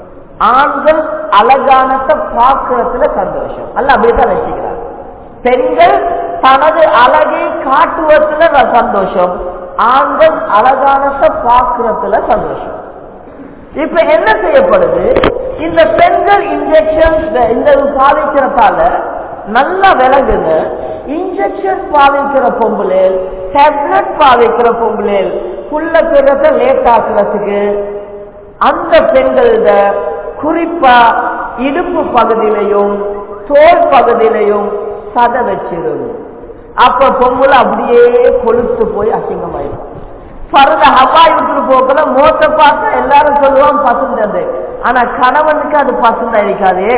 ஆண்கள் அழகானத்தை பார்க்கறதுல சந்தோஷம் அல்ல அப்படிதான் வச்சுக்கிறார் பெண்கள் தனது அழகை காட்டுவதுல சந்தோஷம் ஆண்கள் அழகானத்தை பார்க்கறதுல சந்தோஷம் இப்ப என்ன செய்யப்படுது இந்த பெண்கள் இன்ஜெக்ஷன் இந்த பாதிக்கிறதால நல்லா விளங்குங்க இன்ஜெக்ஷன் பாதிக்கிற பொம்புலேல் டேப்லெட் பாதிக்கிற பொம்புலேல் புள்ள பிறத்தை லேட் ஆக்குறதுக்கு அந்த பெண்களோட குறிப்பா இடுப்பு பகுதியிலையும் தோல் பகுதியிலையும் சத வச்சிடும் அப்ப பொம்புல அப்படியே கொளுத்து போய் அசிங்கமாயிடும் பரத ஹவாய் விட்டு போக்கல மோத்த பார்த்தா எல்லாரும் சொல்லுவான் பசுந்தது ஆனா கணவனுக்கு அது பசுந்தா இருக்காதே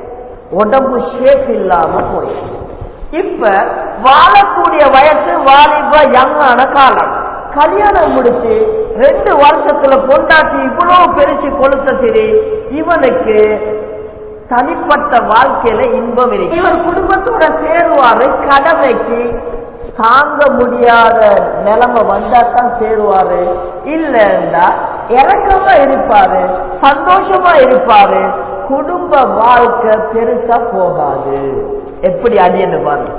உடம்பு ஷேப் இல்லாம போய் இப்ப வாழக்கூடிய வயசு வாலிப யங்கான காலம் கல்யாணம் முடிச்சு ரெண்டு வருஷத்துல பொண்டாட்டி இவ்வளவு பெருசு கொளுத்த சரி இவனுக்கு தனிப்பட்ட வாழ்க்கையில இன்பம் இருக்கு இவர் குடும்பத்தோட சேருவாரு கடமைக்கு தாங்க முடியாத நிலைமை வந்தா தான் சேருவாரு இல்லைன்னா இறக்கமா இருப்பாரு சந்தோஷமா இருப்பாரு குடும்ப வாழ்க்கை பெருசா போகாது எப்படி அடியன்னு பாருங்க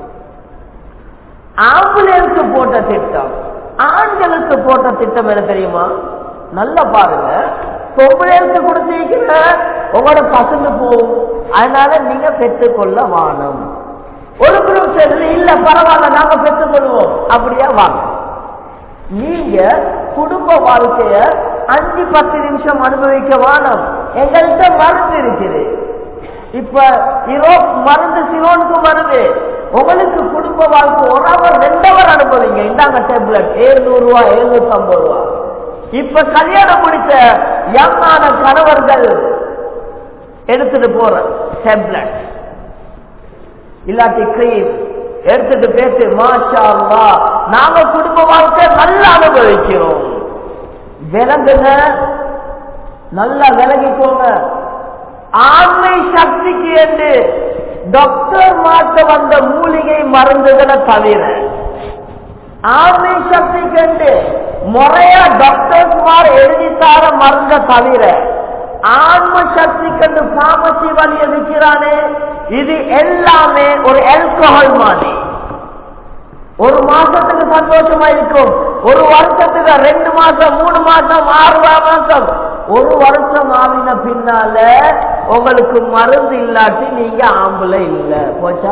ஆம்புலன்ஸு போட்ட திட்டம் ஆண்களுக்கு போட்ட திட்டம் என்ன தெரியுமா நல்லா பாருங்க பொம்பளைக்கு கொடுத்திருக்கிற உங்களோட பசங்க போகும் அதனால நீங்க பெற்றுக்கொள்ள வாணும் ஒரு குரூப் சேர்ந்து இல்ல பரவாயில்ல நாங்க பெற்றுக்கொள்வோம் அப்படியா வாங்க நீங்க குடும்ப வாழ்க்கைய அஞ்சு பத்து நிமிஷம் அனுபவிக்க வானம் எங்கள்கிட்ட மருந்து இருக்குது இப்ப யூரோப் மருந்து சிலோனுக்கு வருது உங்களுக்கு குடும்ப வாழ்க்கை ஒரு அவர் ரெண்டு அவர் அனுப்புவீங்க இந்தாங்க டேப்லெட் எழுநூறு ரூபாய் எழுநூத்தி ஐம்பது ரூபா இப்ப கல்யாணம் முடிச்ச யங்கான கணவர்கள் எடுத்துட்டு போற டேப்லெட் இல்லாட்டி கிரீம் எடுத்துட்டு பேசி மாஷா அல்லா நாங்க குடும்ப வாழ்க்கை நல்லா அனுபவிக்கிறோம் விளங்குங்க நல்லா விலகிக்கோங்க ஆண்மை சக்திக்கு என்று டாக்டர் மாற்ற வந்த மூலிகை மருந்துகளை தவிர ஆண்மை சக்திக்கு என்று முறையா டாக்டர்ஸ்மார் எழுதித்தார மருந்த தவிர ஆன்ம சக்தி கண்டு பாமசி வழிய விற்கிறானே இது எல்லாமே ஒரு ஆல்கஹால் மாதிரி ஒரு மாசத்துக்கு சந்தோஷமா இருக்கும் ஒரு வருஷத்துக்கு ரெண்டு மாசம் மூணு மாசம் ஆறு மாசம் ஒரு வருஷம் ஆவின பின்னால உங்களுக்கு மருந்து இல்லாட்டி நீங்க ஆம்பளை இல்ல போச்சா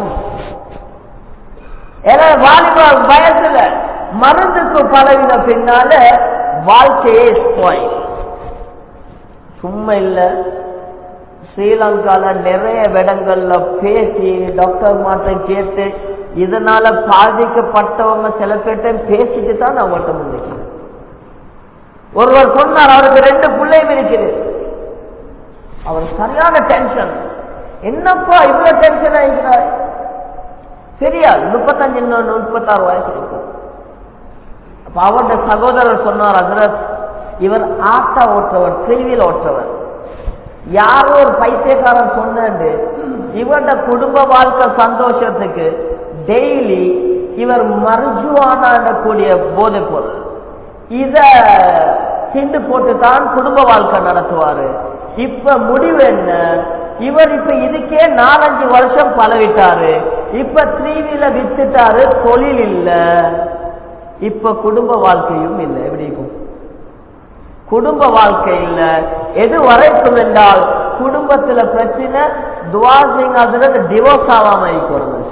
ஏன்னா வாலிப வயசுல மருந்துக்கு பழகின பின்னால வாழ்க்கையே ஸ்பாயில் சும்மா இல்ல ஸ்ரீலங்கால நிறைய இடங்கள்ல பேசி டாக்டர் மாட்ட கேட்டு இதனால பாதிக்கப்பட்டவங்க சில பேர்ட்ட பேசிட்டு தான் நான் அவங்கள்ட்ட முன்னிக்கிறேன் ஒருவர் சொன்னார் அவருக்கு ரெண்டு பிள்ளையும் இருக்குது அவர் சரியான டென்ஷன் என்னப்பா இவ்வளவு டென்ஷன் ஆகிக்கிறாய் சரியா முப்பத்தஞ்சு இன்னொன்று முப்பத்தாறு வயசு இருக்கும் அப்ப அவருடைய சகோதரர் சொன்னார் ஹசரத் இவர் ஆட்டா ஓட்டுறவர் த்ரீவீல் ஓட்டுறவர் யாரோ ஒரு பைத்தியக்காரன் சொன்னு இவருடைய குடும்ப வாழ்க்கை சந்தோஷத்துக்கு டெய்லி இவர் மருஜுவான கூடிய போதைப் பொருள் இத திண்டு போட்டு தான் குடும்ப வாழ்க்கை நடத்துவாரு இப்ப முடிவு என்ன இவர் இப்ப இதுக்கே நாலஞ்சு வருஷம் பழகிட்டாரு இப்ப த்ரீவில வித்துட்டாரு தொழில் இல்ல இப்ப குடும்ப வாழ்க்கையும் இல்லை எப்படி இருக்கும் குடும்ப வாழ்க்கை இல்ல எது வரைக்கும் என்றால் குடும்பத்துல பிரச்சனை துவாசிங் அதுல டிவோர்ஸ் ஆகாம இருக்கிறது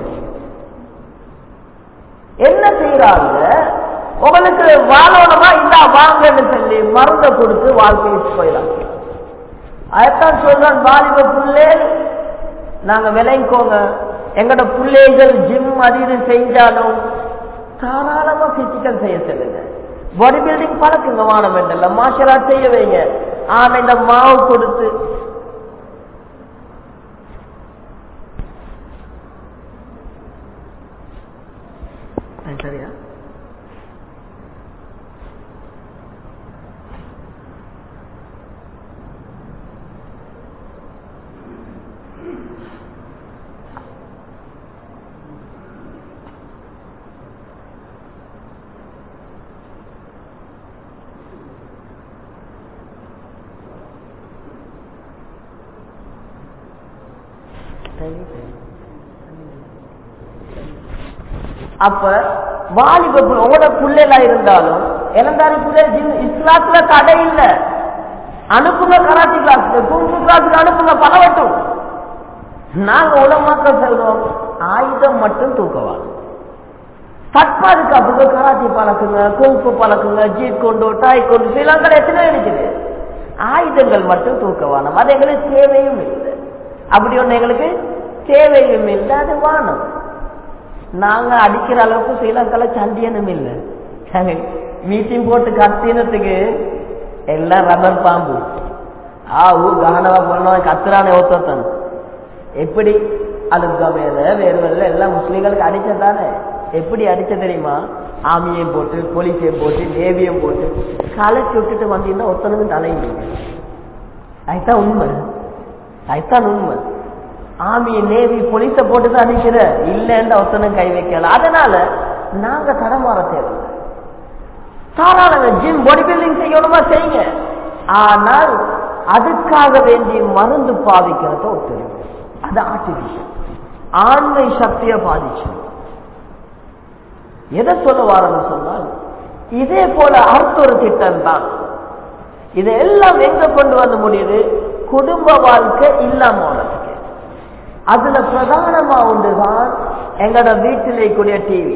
என்ன செய்யறாங்க உங்களுக்கு வாழணுமா இந்த வாங்கன்னு சொல்லி மருந்த கொடுத்து வாழ்க்கையை போயிடலாம் அதைத்தான் சொல்றான் வாலிப புள்ளே நாங்க விளைக்கோங்க எங்கட பிள்ளைகள் ஜிம் அது இது செஞ்சாலும் தாராளமா பிசிக்கல் செய்ய சொல்லுங்க பாடி பில்டிங் பழக்குங்க வானம் என்றல்ல மார்ஷல் ஆர்ட் செய்ய வைங்க ஆனா இந்த மாவு கொடுத்து சரியா அப்ப வாலிப புள்ள- உங்களோட பிள்ளைகளா இருந்தாலும் இளந்தாரி பிள்ளை ஜிம் இஸ்லாத்துல தடை இல்ல அனுப்புங்க கராத்தி கிளாஸ் குங்கு கிளாஸுக்கு அனுப்புங்க பரவட்டும் நாங்க உலமாக்கள் சொல்றோம் ஆயுதம் மட்டும் தூக்கவாங்க தற்பாதுகாப்புக்கு கராத்தி பழக்குங்க குங்கு பழக்குங்க ஜீட் கொண்டு டாய் கொண்டு ஸ்ரீலங்கா எத்தனை இருக்குது ஆயுதங்கள் மட்டும் தூக்கவானம் அது எங்களுக்கு தேவையும் இல்லை அப்படி ஒண்ணு எங்களுக்கு தேவையும் இல்லை அது வானம் நாங்க அடிக்கிற அளவுக்கு ஸ்ரீலங்கால சண்டியனும் இல்லை மீட்டிங் போட்டு கத்தினத்துக்கு எல்லாம் ரப்பர் பாம்பு ஆ ஊ ககனவா போனவன் கத்துறானே ஒருத்தன் எப்படி அலுப்காமையில வேறு வேறு எல்லாம் முஸ்லீம்களுக்கு அடிச்சதானே எப்படி அடிச்ச தெரியுமா ஆமியையும் போட்டு போலீஸையும் போட்டு நேவியும் போட்டு களைச்சு விட்டுட்டு வந்தீங்கன்னா ஒருத்தனுக்கு தலையும் அதுதான் உண்மை அதுதான் உண்மை ஆர்மி நேவி போலீஸ போட்டு தான் அடிக்கிற இல்லைன்னு ஒருத்தனும் கை வைக்கல அதனால நாங்க தடமாற தேவை தாராளங்க ஜிம் பாடி பில்டிங் செய்யணுமா செய்யுங்க ஆனால் அதுக்காக வேண்டி மருந்து பாவிக்கிறத ஒத்துழைப்பு அது ஆர்டிபிஷியல் ஆண்மை சக்தியை பாதிச்சு எதை சொல்ல வாரன்னு சொன்னால் இதே போல அடுத்த ஒரு திட்டம் தான் இதெல்லாம் எங்க கொண்டு வந்து முடியுது குடும்ப வாழ்க்கை இல்லாம போனதுக்கு அதுல பிரதானமா ஒன்றுதான் எங்களோட வீட்டில் கூடிய டிவி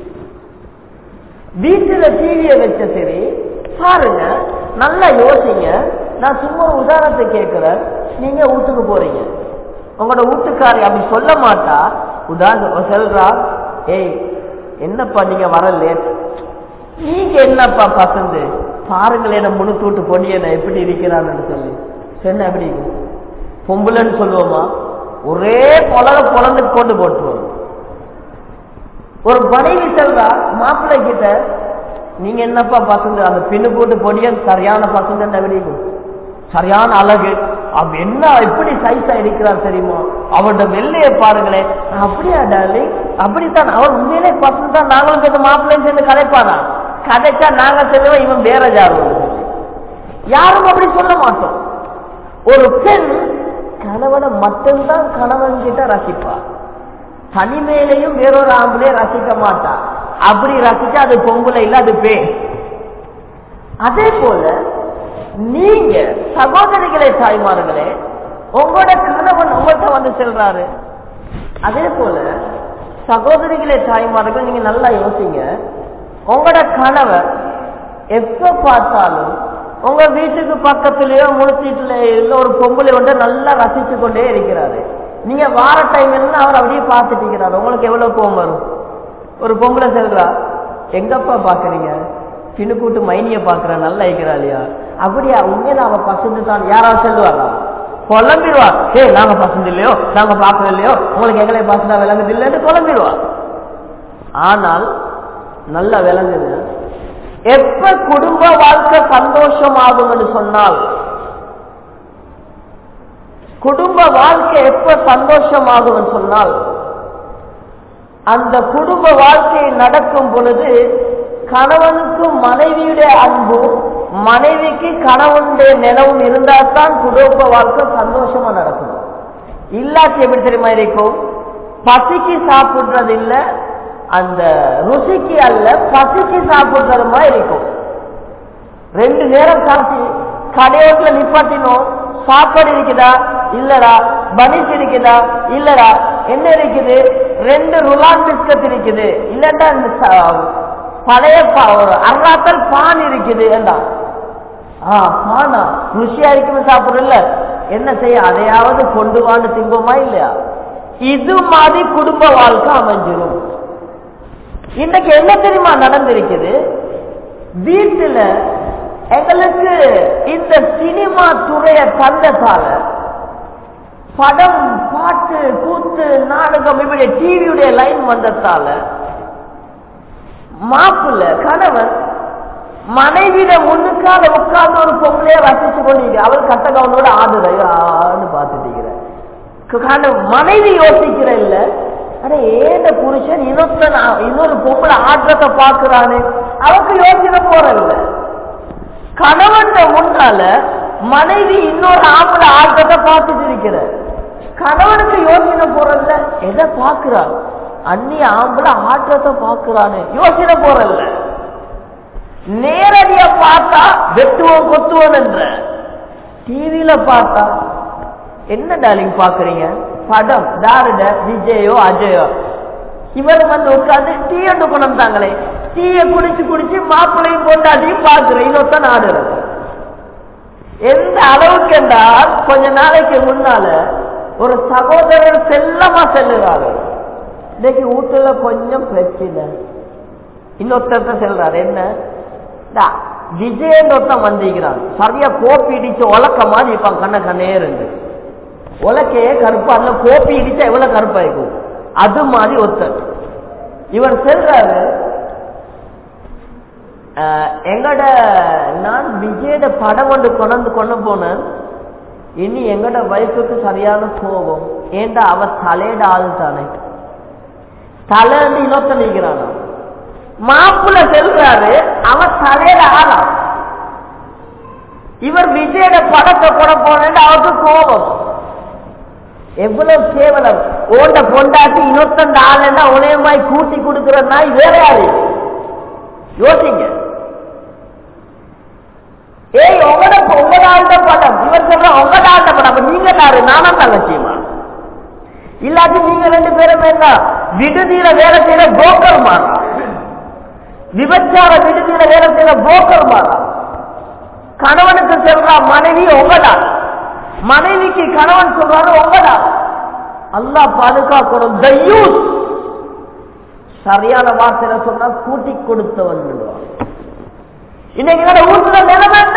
வீட்டுல டிவியை வச்ச சரி பாருங்க நல்லா யோசிங்க நான் சும்மா ஒரு உதாரணத்தை கேட்கிறேன் நீங்க வீட்டுக்கு போறீங்க உங்களோட வீட்டுக்காரி அப்படி சொல்ல மாட்டா உதாரணம் சொல்றா ஏய் என்னப்பா நீங்க வர லேட் நீங்க என்னப்பா பசந்து பாருங்களேன் முழு தூட்டு பொடியனை எப்படி இருக்கிறான்னு சொல்லி சொன்ன எப்படி இருக்கும்? பொம்பளைன்னு சொல்லுவோமா ஒரே பொலக பொலந்து கொண்டு போட்டுருவோம் ஒரு மனைவி செல்றா மாப்பிள்ளை கிட்ட நீங்க என்னப்பா பசங்க அந்த பின்னு போட்டு பொடியன் சரியான பசங்க எப்படி இருக்கும்? சரியான அழகு அவ என்ன எப்படி சைஸா இருக்கிறார் தெரியுமா அவரோட வெள்ளைய பாருங்களேன் அப்படியா டார்லிங் அப்படித்தான் அவர் உண்மையிலே பசங்க தான் நாங்களும் சேர்ந்து மாப்பிள்ளையும் சேர்ந்து கதைப்பானா கதைச்சா நாங்க சொல்லுவோம் இவன் வேற யாரும் யாரும் அப்படி சொல்ல மாட்டோம் ஒரு பெண் கணவனை மட்டும்தான் கணவன் கிட்ட ரசிப்பார் தனிமையிலையும் வேறொரு ஆம்பளையும் ரசிக்க மாட்டா அப்படி ரசிச்சா அது பொம்பளை இல்ல அது பே அதே போல நீங்க சகோதரிகளே தாய்மார்களே உங்களோட கணவன் உங்கள்கிட்ட வந்து செல்றாரு அதே போல சகோதரிகளே தாய்மார்கள் நீங்க நல்லா யோசிங்க உங்களோட கணவர் எப்ப பார்த்தாலும் உங்க வீட்டுக்கு பக்கத்திலேயோ முழுத்தீட்டுல இல்ல ஒரு பொம்பளை வந்து நல்லா ரசிச்சு கொண்டே இருக்கிறாரு நீங்க வார டைம் என்ன அவர் அப்படியே பார்த்துட்டு இருக்கிறாரு உங்களுக்கு எவ்வளவு கோவம் வரும் ஒரு பொம்பளை செல்றா எங்கப்பா பாக்குறீங்க சின்ன கூட்டு மைனிய பாக்குற நல்லா இருக்கிறா இல்லையா அப்படியா உண்மையில அவ பசந்து தான் யாராவது செல்வாரா குழம்பிடுவா ஏ நாங்க பசந்து இல்லையோ நாங்க பார்க்கறது இல்லையோ உங்களுக்கு எங்களை பசந்தா விளங்குது இல்லைன்னு குழம்பிடுவா ஆனால் நல்லா விளங்குது எப்ப குடும்ப வாழ்க்கை சந்தோஷமாகும்னு சொன்னால் குடும்ப வாழ்க்கை எப்ப சந்தோஷமாகும் சொன்னால் அந்த குடும்ப வாழ்க்கை நடக்கும் பொழுது கணவனுக்கும் மனைவியுடைய அன்பும் மனைவிக்கு கணவனுடைய நிலவும் இருந்தால் தான் குடும்ப வாழ்க்கை சந்தோஷமா நடக்கும் இல்லாட்டி எப்படி தெரியுமா இருக்கும் பசிக்கு சாப்பிடுறது இல்ல அந்த ருசிக்கு அல்ல பசிக்கு சாப்பிடுறது மாதிரி இருக்கும் ரெண்டு நேரம் சாப்பிட்டு கடையோட்டில் நிப்பாட்டினோம் சாப்பாடு இருக்குதா இல்லடா பனிஷ் இருக்குதா இல்லடா என்ன இருக்குது ரெண்டு ருலான் பிஸ்கட் இருக்குது இல்லட்டா இந்த ச- பழைய பா- ஒரு அர்ராத்தல் பான் இருக்குது ஏண்டா ஆ பானா ருசியா இருக்குன்னு சாப்பிடல என்ன செய்ய அதையாவது கொண்டு வான்னு திம்போமா இல்லையா இது மாதிரி குடும்ப வாழ்க்கை அமைஞ்சிரும் இன்னைக்கு என்ன தெரியுமா நடந்திருக்குது வீட்டுல எங்களுக்கு இந்த சினிமா துறைய தந்ததால படம் பாட்டு கூத்து நாடகம் இப்படி டிவியுடைய லைன் வந்ததால மாப்பிள்ள கணவன் மனைவிட முன்னுக்கால உட்கார்ந்து ஒரு பொம்பளைய ரசிச்சு கொண்டீங்க அவள் கட்ட கவனோட ஆடுறான்னு பார்த்துட்டீங்க மனைவி யோசிக்கிற இல்ல அட ஏந்த புருஷன் இன்னொருத்தன் ஆ- இன்னொரு பொம்பளை ஆட்டத்தை பாக்குறானே அவருக்கு யோசனை போறதில்ல கணவன் முன்னால மனைவி இன்னொரு ஆம்பளை ஆட்டத்தை பார்த்துட்டு இருக்கிற கணவனுக்கு யோசனை போறதில்ல எதை பாக்குறான் அந்நிய ஆம்பளை ஆட்டத்தை பாக்குறானே யோசனை போறதில்ல நேரடியா பார்த்தா வெட்டுவோம் கொத்துவோம் என்ற டிவியில பார்த்தா என்ன டார்லிங் பாக்குறீங்க படம் தாருட விஜயோ அஜயோ இவர் வந்து உட்கார்ந்து டீ ஒன்று கொண்டு வந்தாங்களே டீயை குடிச்சு குடிச்சு மாப்பிள்ளையும் கொண்டாடியும் பாக்குறேன் இன்னொருத்தன் ஆடுறது எந்த அளவுக்கு என்றால் கொஞ்ச நாளைக்கு முன்னால ஒரு சகோதரர் செல்லமா செல்லுறாரு இன்னைக்கு வீட்டுல கொஞ்சம் பிரச்சனை இன்னொருத்தர் செல்றாரு என்ன டா, விஜயன் ஒருத்தன் வந்திருக்கிறான் சரியா கோப்பி இடிச்சு உலக்க மாதிரி இருப்பான் கண்ண கண்ணே இருந்து உலக்கையே கருப்பா அந்த கோப்பி இடிச்சா எவ்வளவு கருப்பா இருக்கும் அது மாதிரி ஒருத்தர் இவர் செல்றாரு அஹ், எங்கட நான் விஜயோட படம் ஒன்று கொண்டு கொண்டு போனேன் இனி எங்கட வயசுக்கு சரியான கோபம் ஏண்டா அவ தலையிட ஆள் தானே தலைன்னு இன்னொருத்தன் நிற்கிறானா மாப்பிள்ள செல்றாரு அவன் தலையில ஆளா இவர் விஜயோட படத்தை போட போனேன்னு அவருக்கு கோபம் எவ்வளவு கேவலம் ஓண்ட பொண்டாட்டி இன்னொருத்தந்த ஆளுன்னா உனையமாய் கூட்டி கொடுக்கிற நாய் வேற யாரு யோசிங்க ஏய் உங்களோட உங்களோட ஆழ்ந்த படம் இவர் சொல்ற உங்களோட ஆழ்ந்த படம் அப்ப நீங்க யாரு நானும் தங்கச்சியுமா இல்லாட்டி நீங்க ரெண்டு பேரும் என்ன விடுதியில வேலை செய்யற புரோக்கர் மாறா விபச்சார விடுதியில வேலை செய்யற புரோக்கர் மாறா கணவனுக்கு சொல்றா மனைவி உங்கடா மனைவிக்கு கணவன் சொல்றாரு உங்கடா அல்லாஹ் பாதுகாக்கணும் தையூஸ் சரியான வார்த்தையில சொன்னா கூட்டி கொடுத்தவன் சொல்லுவான் இன்னைக்கு என்னோட வீட்டுல நிலைமை என்ன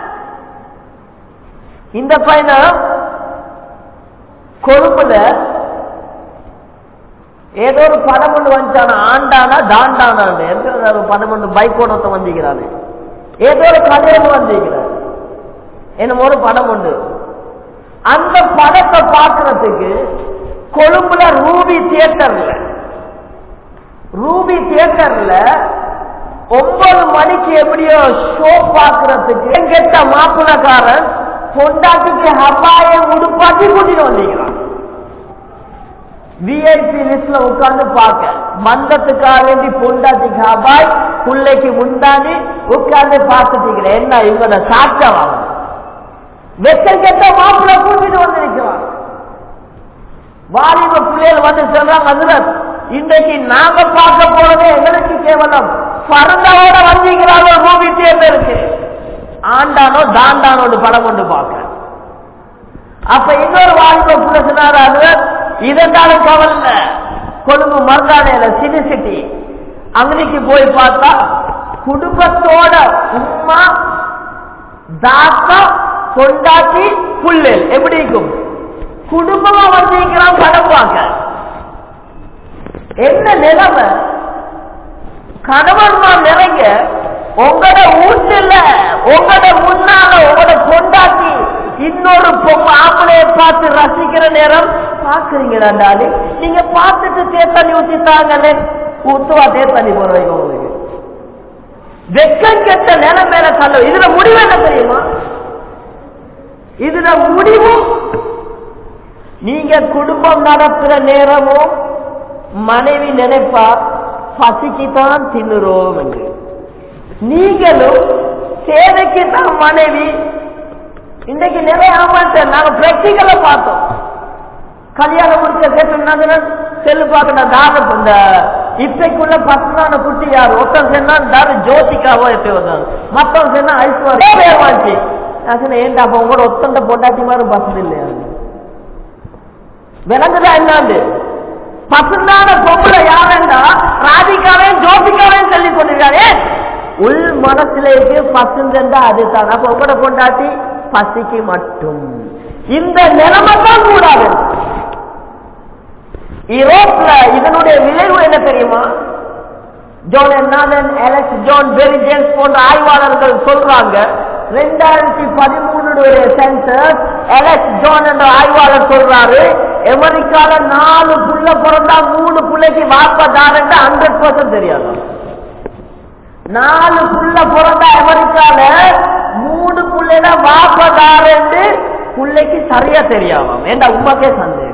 இந்த பையனை கொழுப்புல ஏதோ ஒரு படம் ஒன்று வந்துச்சானா ஆண்டானா தாண்டானான்னு இருக்கிற ஒரு படம் ஒன்று பைக் ஓடத்த வந்திருக்கிறானே ஏதோ ஒரு கதையில் வந்திருக்கிறார் என்னமோ ஒரு படம் உண்டு அந்த படத்தை பார்க்கறதுக்கு கொழும்புல ரூபி தியேட்டர்ல ரூபி தியேட்டர்ல ஒன்பது மணிக்கு எப்படியோ ஷோ பார்க்கறதுக்கு கெட்ட மாப்பிளக்காரன் பொண்டாட்டிக்கு ஹப்பாய உடுப்பாட்டி கூட்டிட்டு வந்தீங்களா விஐபி லிஸ்ட்ல உட்கார்ந்து பார்க்க மந்தத்துக்காக வேண்டி பொண்டாட்டிக்கு ஹபாய் பிள்ளைக்கு முந்தாண்டி உட்கார்ந்து பார்த்துட்டீங்களே என்ன இவங்க சாட்சம் வாங்க வெக்க கெட்ட மாப்பிள்ள கூட்டிட்டு வந்திருக்கிறான் வாலிப பிள்ளைகள் வந்து சொல்றாங்க ஹசரத் இன்றைக்கு நாங்க பார்க்க போறது எங்களுக்கு கேவலம் பரந்தாவோட வந்தீங்கிறாங்க மூவி தேர்ந்தெடுக்கு ஆண்டானோ தாண்டானோடு படம் கொண்டு பார்க்க அப்ப இன்னொரு வாலிப பிள்ளை சொன்னாரு ஹசரத் இதனாலும் கவலை கொழும்பு மருந்தானையில சினி சிட்டி அங்கனைக்கு போய் பார்த்தா குடும்பத்தோட உம்மா தாத்தா கொண்டாட்டி புள்ளல் எப்படி இருக்கும் குடும்பமா வந்திருக்கிறான் படம் பார்க்க என்ன நிலைமை கணவன்மா நிறைய உங்களோட வீட்டுல உங்களோட முன்னால உங்களோட கொண்டாட்டி இன்னொரு பொம்மை ஆம்பளைய பார்த்து ரசிக்கிற நேரம் பாக்குறீங்கடாண்டாலே நீங்க பார்த்துட்டு தேத்தண்ணி ஊத்திட்டாங்கல்லே ஊத்துவா தேத்தண்ணி போடுறீங்க உங்களுக்கு வெக்கம் கெட்ட நிலைமையில தள்ள இதுல முடிவு என்ன தெரியுமா இதுல முடிவு நீங்க குடும்பம் நடத்துற நேரமும் மனைவி நினைப்பா பசிக்குத்தான் தின்னுறோம் என்று நீங்களும் சேவைக்குத்தான் மனைவி இன்றைக்கு நிறைய ஆமாட்ட நாங்க பிராக்டிக்கலா பார்த்தோம் கல்யாணம் முடிச்ச கேட்டு செல்லு பார்க்கணும் தாரு இந்த இப்பைக்குள்ள பசங்களான குட்டி யார் ஒருத்தன் சொன்னா தாரு ஜோதிக்காவோ எப்படி வந்தாங்க மத்தவன் சொன்னா ஐஸ்வர்யா வாஞ்சி நான் சொன்னேன் ஏன்டா அப்ப உங்களோட ஒத்தண்ட பொண்டாட்டி மாதிரி பசங்க இல்லையா விளங்குதா என்னாண்டு பசுந்தான பொம்பளை யாருன்னா ராதிகாவே ஜோதிகாவே சொல்லி கொண்டிருக்காரு உள் மனசுல இருக்கு பசுந்தா அதுதான் அப்ப உங்களோட பொண்டாட்டி பசிக்கு மட்டும் இந்த நிலைமை தான் கூடாது யூரோப்ல இதனுடைய விளைவு என்ன தெரியுமா ஜோன் என்னாதன் எலக்ஸ் ஜோன் பெரி ஜேம்ஸ் போன்ற ஆய்வாளர்கள் சொல்றாங்க ரெண்டாயிரத்தி பதிமூணுடைய சென்சஸ் எலக்ஸ் ஜோன் என்ற ஆய்வாளர் சொல்றாரு அமெரிக்கால நாலு புள்ள பிறந்தா மூணு பிள்ளைக்கு வாப்பதாரன் ஹண்ட்ரட் பர்சன்ட் தெரியாது நாலு புள்ள பிறந்தா அமெரிக்கால மூணு புள்ளைல வாப்பதாரன் பிள்ளைக்கு சரியா தெரியாம ஏண்டா உமாக்கே சந்தேகம்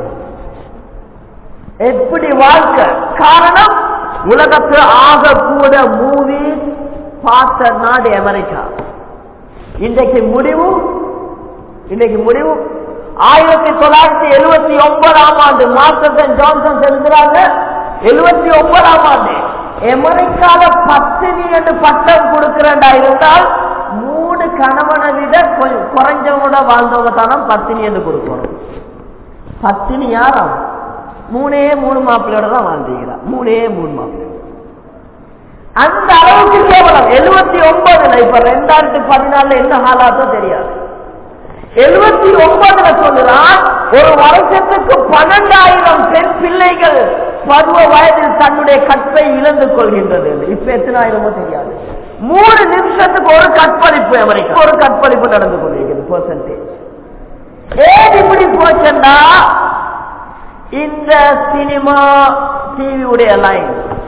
எப்படி வாழ்க்கை காரணம் உலகத்து ஆக கூட மூவி பார்த்த நாடு அமெரிக்கா இன்றைக்கு முடிவு இன்றைக்கு முடிவு ஆயிரத்தி தொள்ளாயிரத்தி எழுபத்தி ஒன்பதாம் ஆண்டு மார்க்கன் ஜான்சன் எழுதுறாங்க எழுபத்தி ஒன்பதாம் ஆண்டு அமெரிக்கால பத்தினி என்று பட்டம் கொடுக்கிறண்டா இருந்தால் மூணு கணவனை விட கொஞ்சம் குறைஞ்சவங்க வாழ்ந்தவங்க தானே பத்தினி என்று கொடுக்கணும் பத்தினி யாரும் மூணே மூணு மாப்பிள்ளையோட தான் வாழ்ந்தீங்களா மூணே மூணு மாப்பிள்ளை அந்த அளவுக்கு கேவலம் எழுபத்தி ஒன்பதுல இப்ப ரெண்டாயிரத்தி பதினாலுல என்ன ஹாலாத்தோ தெரியாது எழுபத்தி ஒன்பதுல சொல்லுறான் ஒரு வருஷத்துக்கு பன்னெண்டாயிரம் பெண் பிள்ளைகள் பருவ வயதில் தன்னுடைய கற்பை இழந்து கொள்கின்றது இப்ப எத்தனை ஆயிரமோ தெரியாது மூணு நிமிஷத்துக்கு ஒரு கற்பழிப்பு அமெரிக்கா ஒரு கற்பழிப்பு நடந்து கொண்டிருக்கிறது பெர்சன்டேஜ் ஏன் இப்படி போச்சுன்னா இந்த சினிமா டிவியுடைய லைன்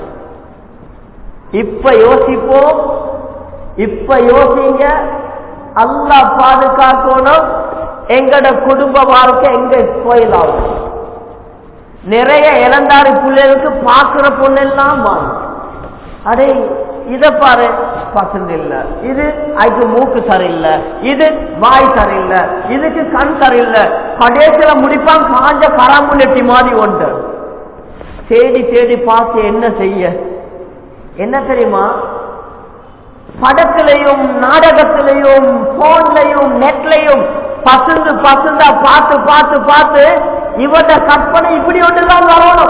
இப்ப யோசிப்போம் இப்ப யோசிங்க அல்லா பாதுகாக்கணும் எங்கட குடும்ப வாழ்க்கை எங்க ஸ்போயில் ஆகும் நிறைய இளந்தாரி பிள்ளைகளுக்கு பாக்குற பொண்ணெல்லாம் வாங்கும் அடே இத பாரு பசங்க இல்ல இது அதுக்கு மூக்கு சரியில்லை இது வாய் சரியில்லை இதுக்கு கண் சரியில்லை கடைசியில முடிப்பான் காஞ்ச கராமுள்ளட்டி மாதிரி ஒன்று தேடி தேடி பார்த்து என்ன செய்ய என்ன தெரியுமா படத்திலையும் நாடகத்திலையும் போன்லையும் நெட்லையும் பசுந்து பசுந்தா பார்த்து பார்த்து பார்த்து இவட கற்பனை இப்படி ஒன்றுதான் வரணும்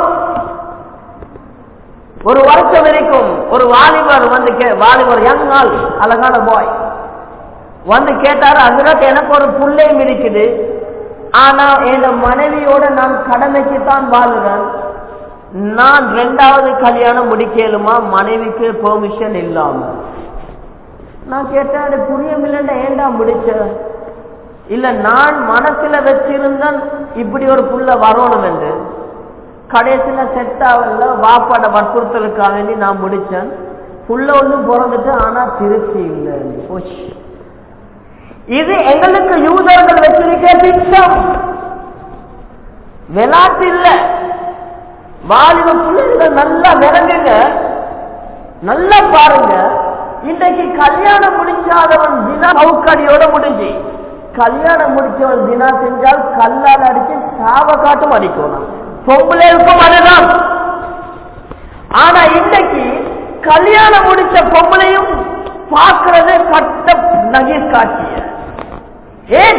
ஒரு வருஷம் வரைக்கும் ஒரு வாலிபர் வந்து வாலிபர் யங் ஆள் அழகான பாய் வந்து கேட்டாரு அதுதான் எனக்கு ஒரு புள்ளையும் இருக்குது ஆனா என் மனைவியோட நான் கடமைக்கு தான் வாழுறேன் நான் ரெண்டாவது கல்யாணம் முடிக்கலுமா மனைவிக்கு பெர்மிஷன் இல்லாம நான் கேட்டேன் அது புரியமில்லைன்னா ஏண்டா முடிச்ச இல்ல நான் மனசுல வச்சிருந்தேன் இப்படி ஒரு புள்ள வரணும் என்று கடைசியில செட் ஆகல வாப்பாட வற்புறுத்தலுக்காக வேண்டி நான் முடிச்சேன் புள்ள ஒன்றும் பிறந்துட்டு ஆனா திருப்தி இல்லை போச்சு இது எங்களுக்கு யூதர்கள் வச்சிருக்க திட்டம் விளாட்டு இல்ல வாலிப பிள்ளைகள் நல்லா விளங்குங்க நல்லா பாருங்க இன்றைக்கு கல்யாணம் முடிச்சாதவன் தினா சவுக்கடியோட முடிஞ்சு கல்யாணம் முடிச்சவன் தினா செஞ்சால் கல்லால் அடிச்சு சாவ காட்டும் அடிக்கணும் பொம்பளைக்கும் அதுதான் ஆனா இன்னைக்கு கல்யாணம் முடிச்ச பொம்பளையும் பார்க்கிறது கட்ட நகை காட்சிய ஏன்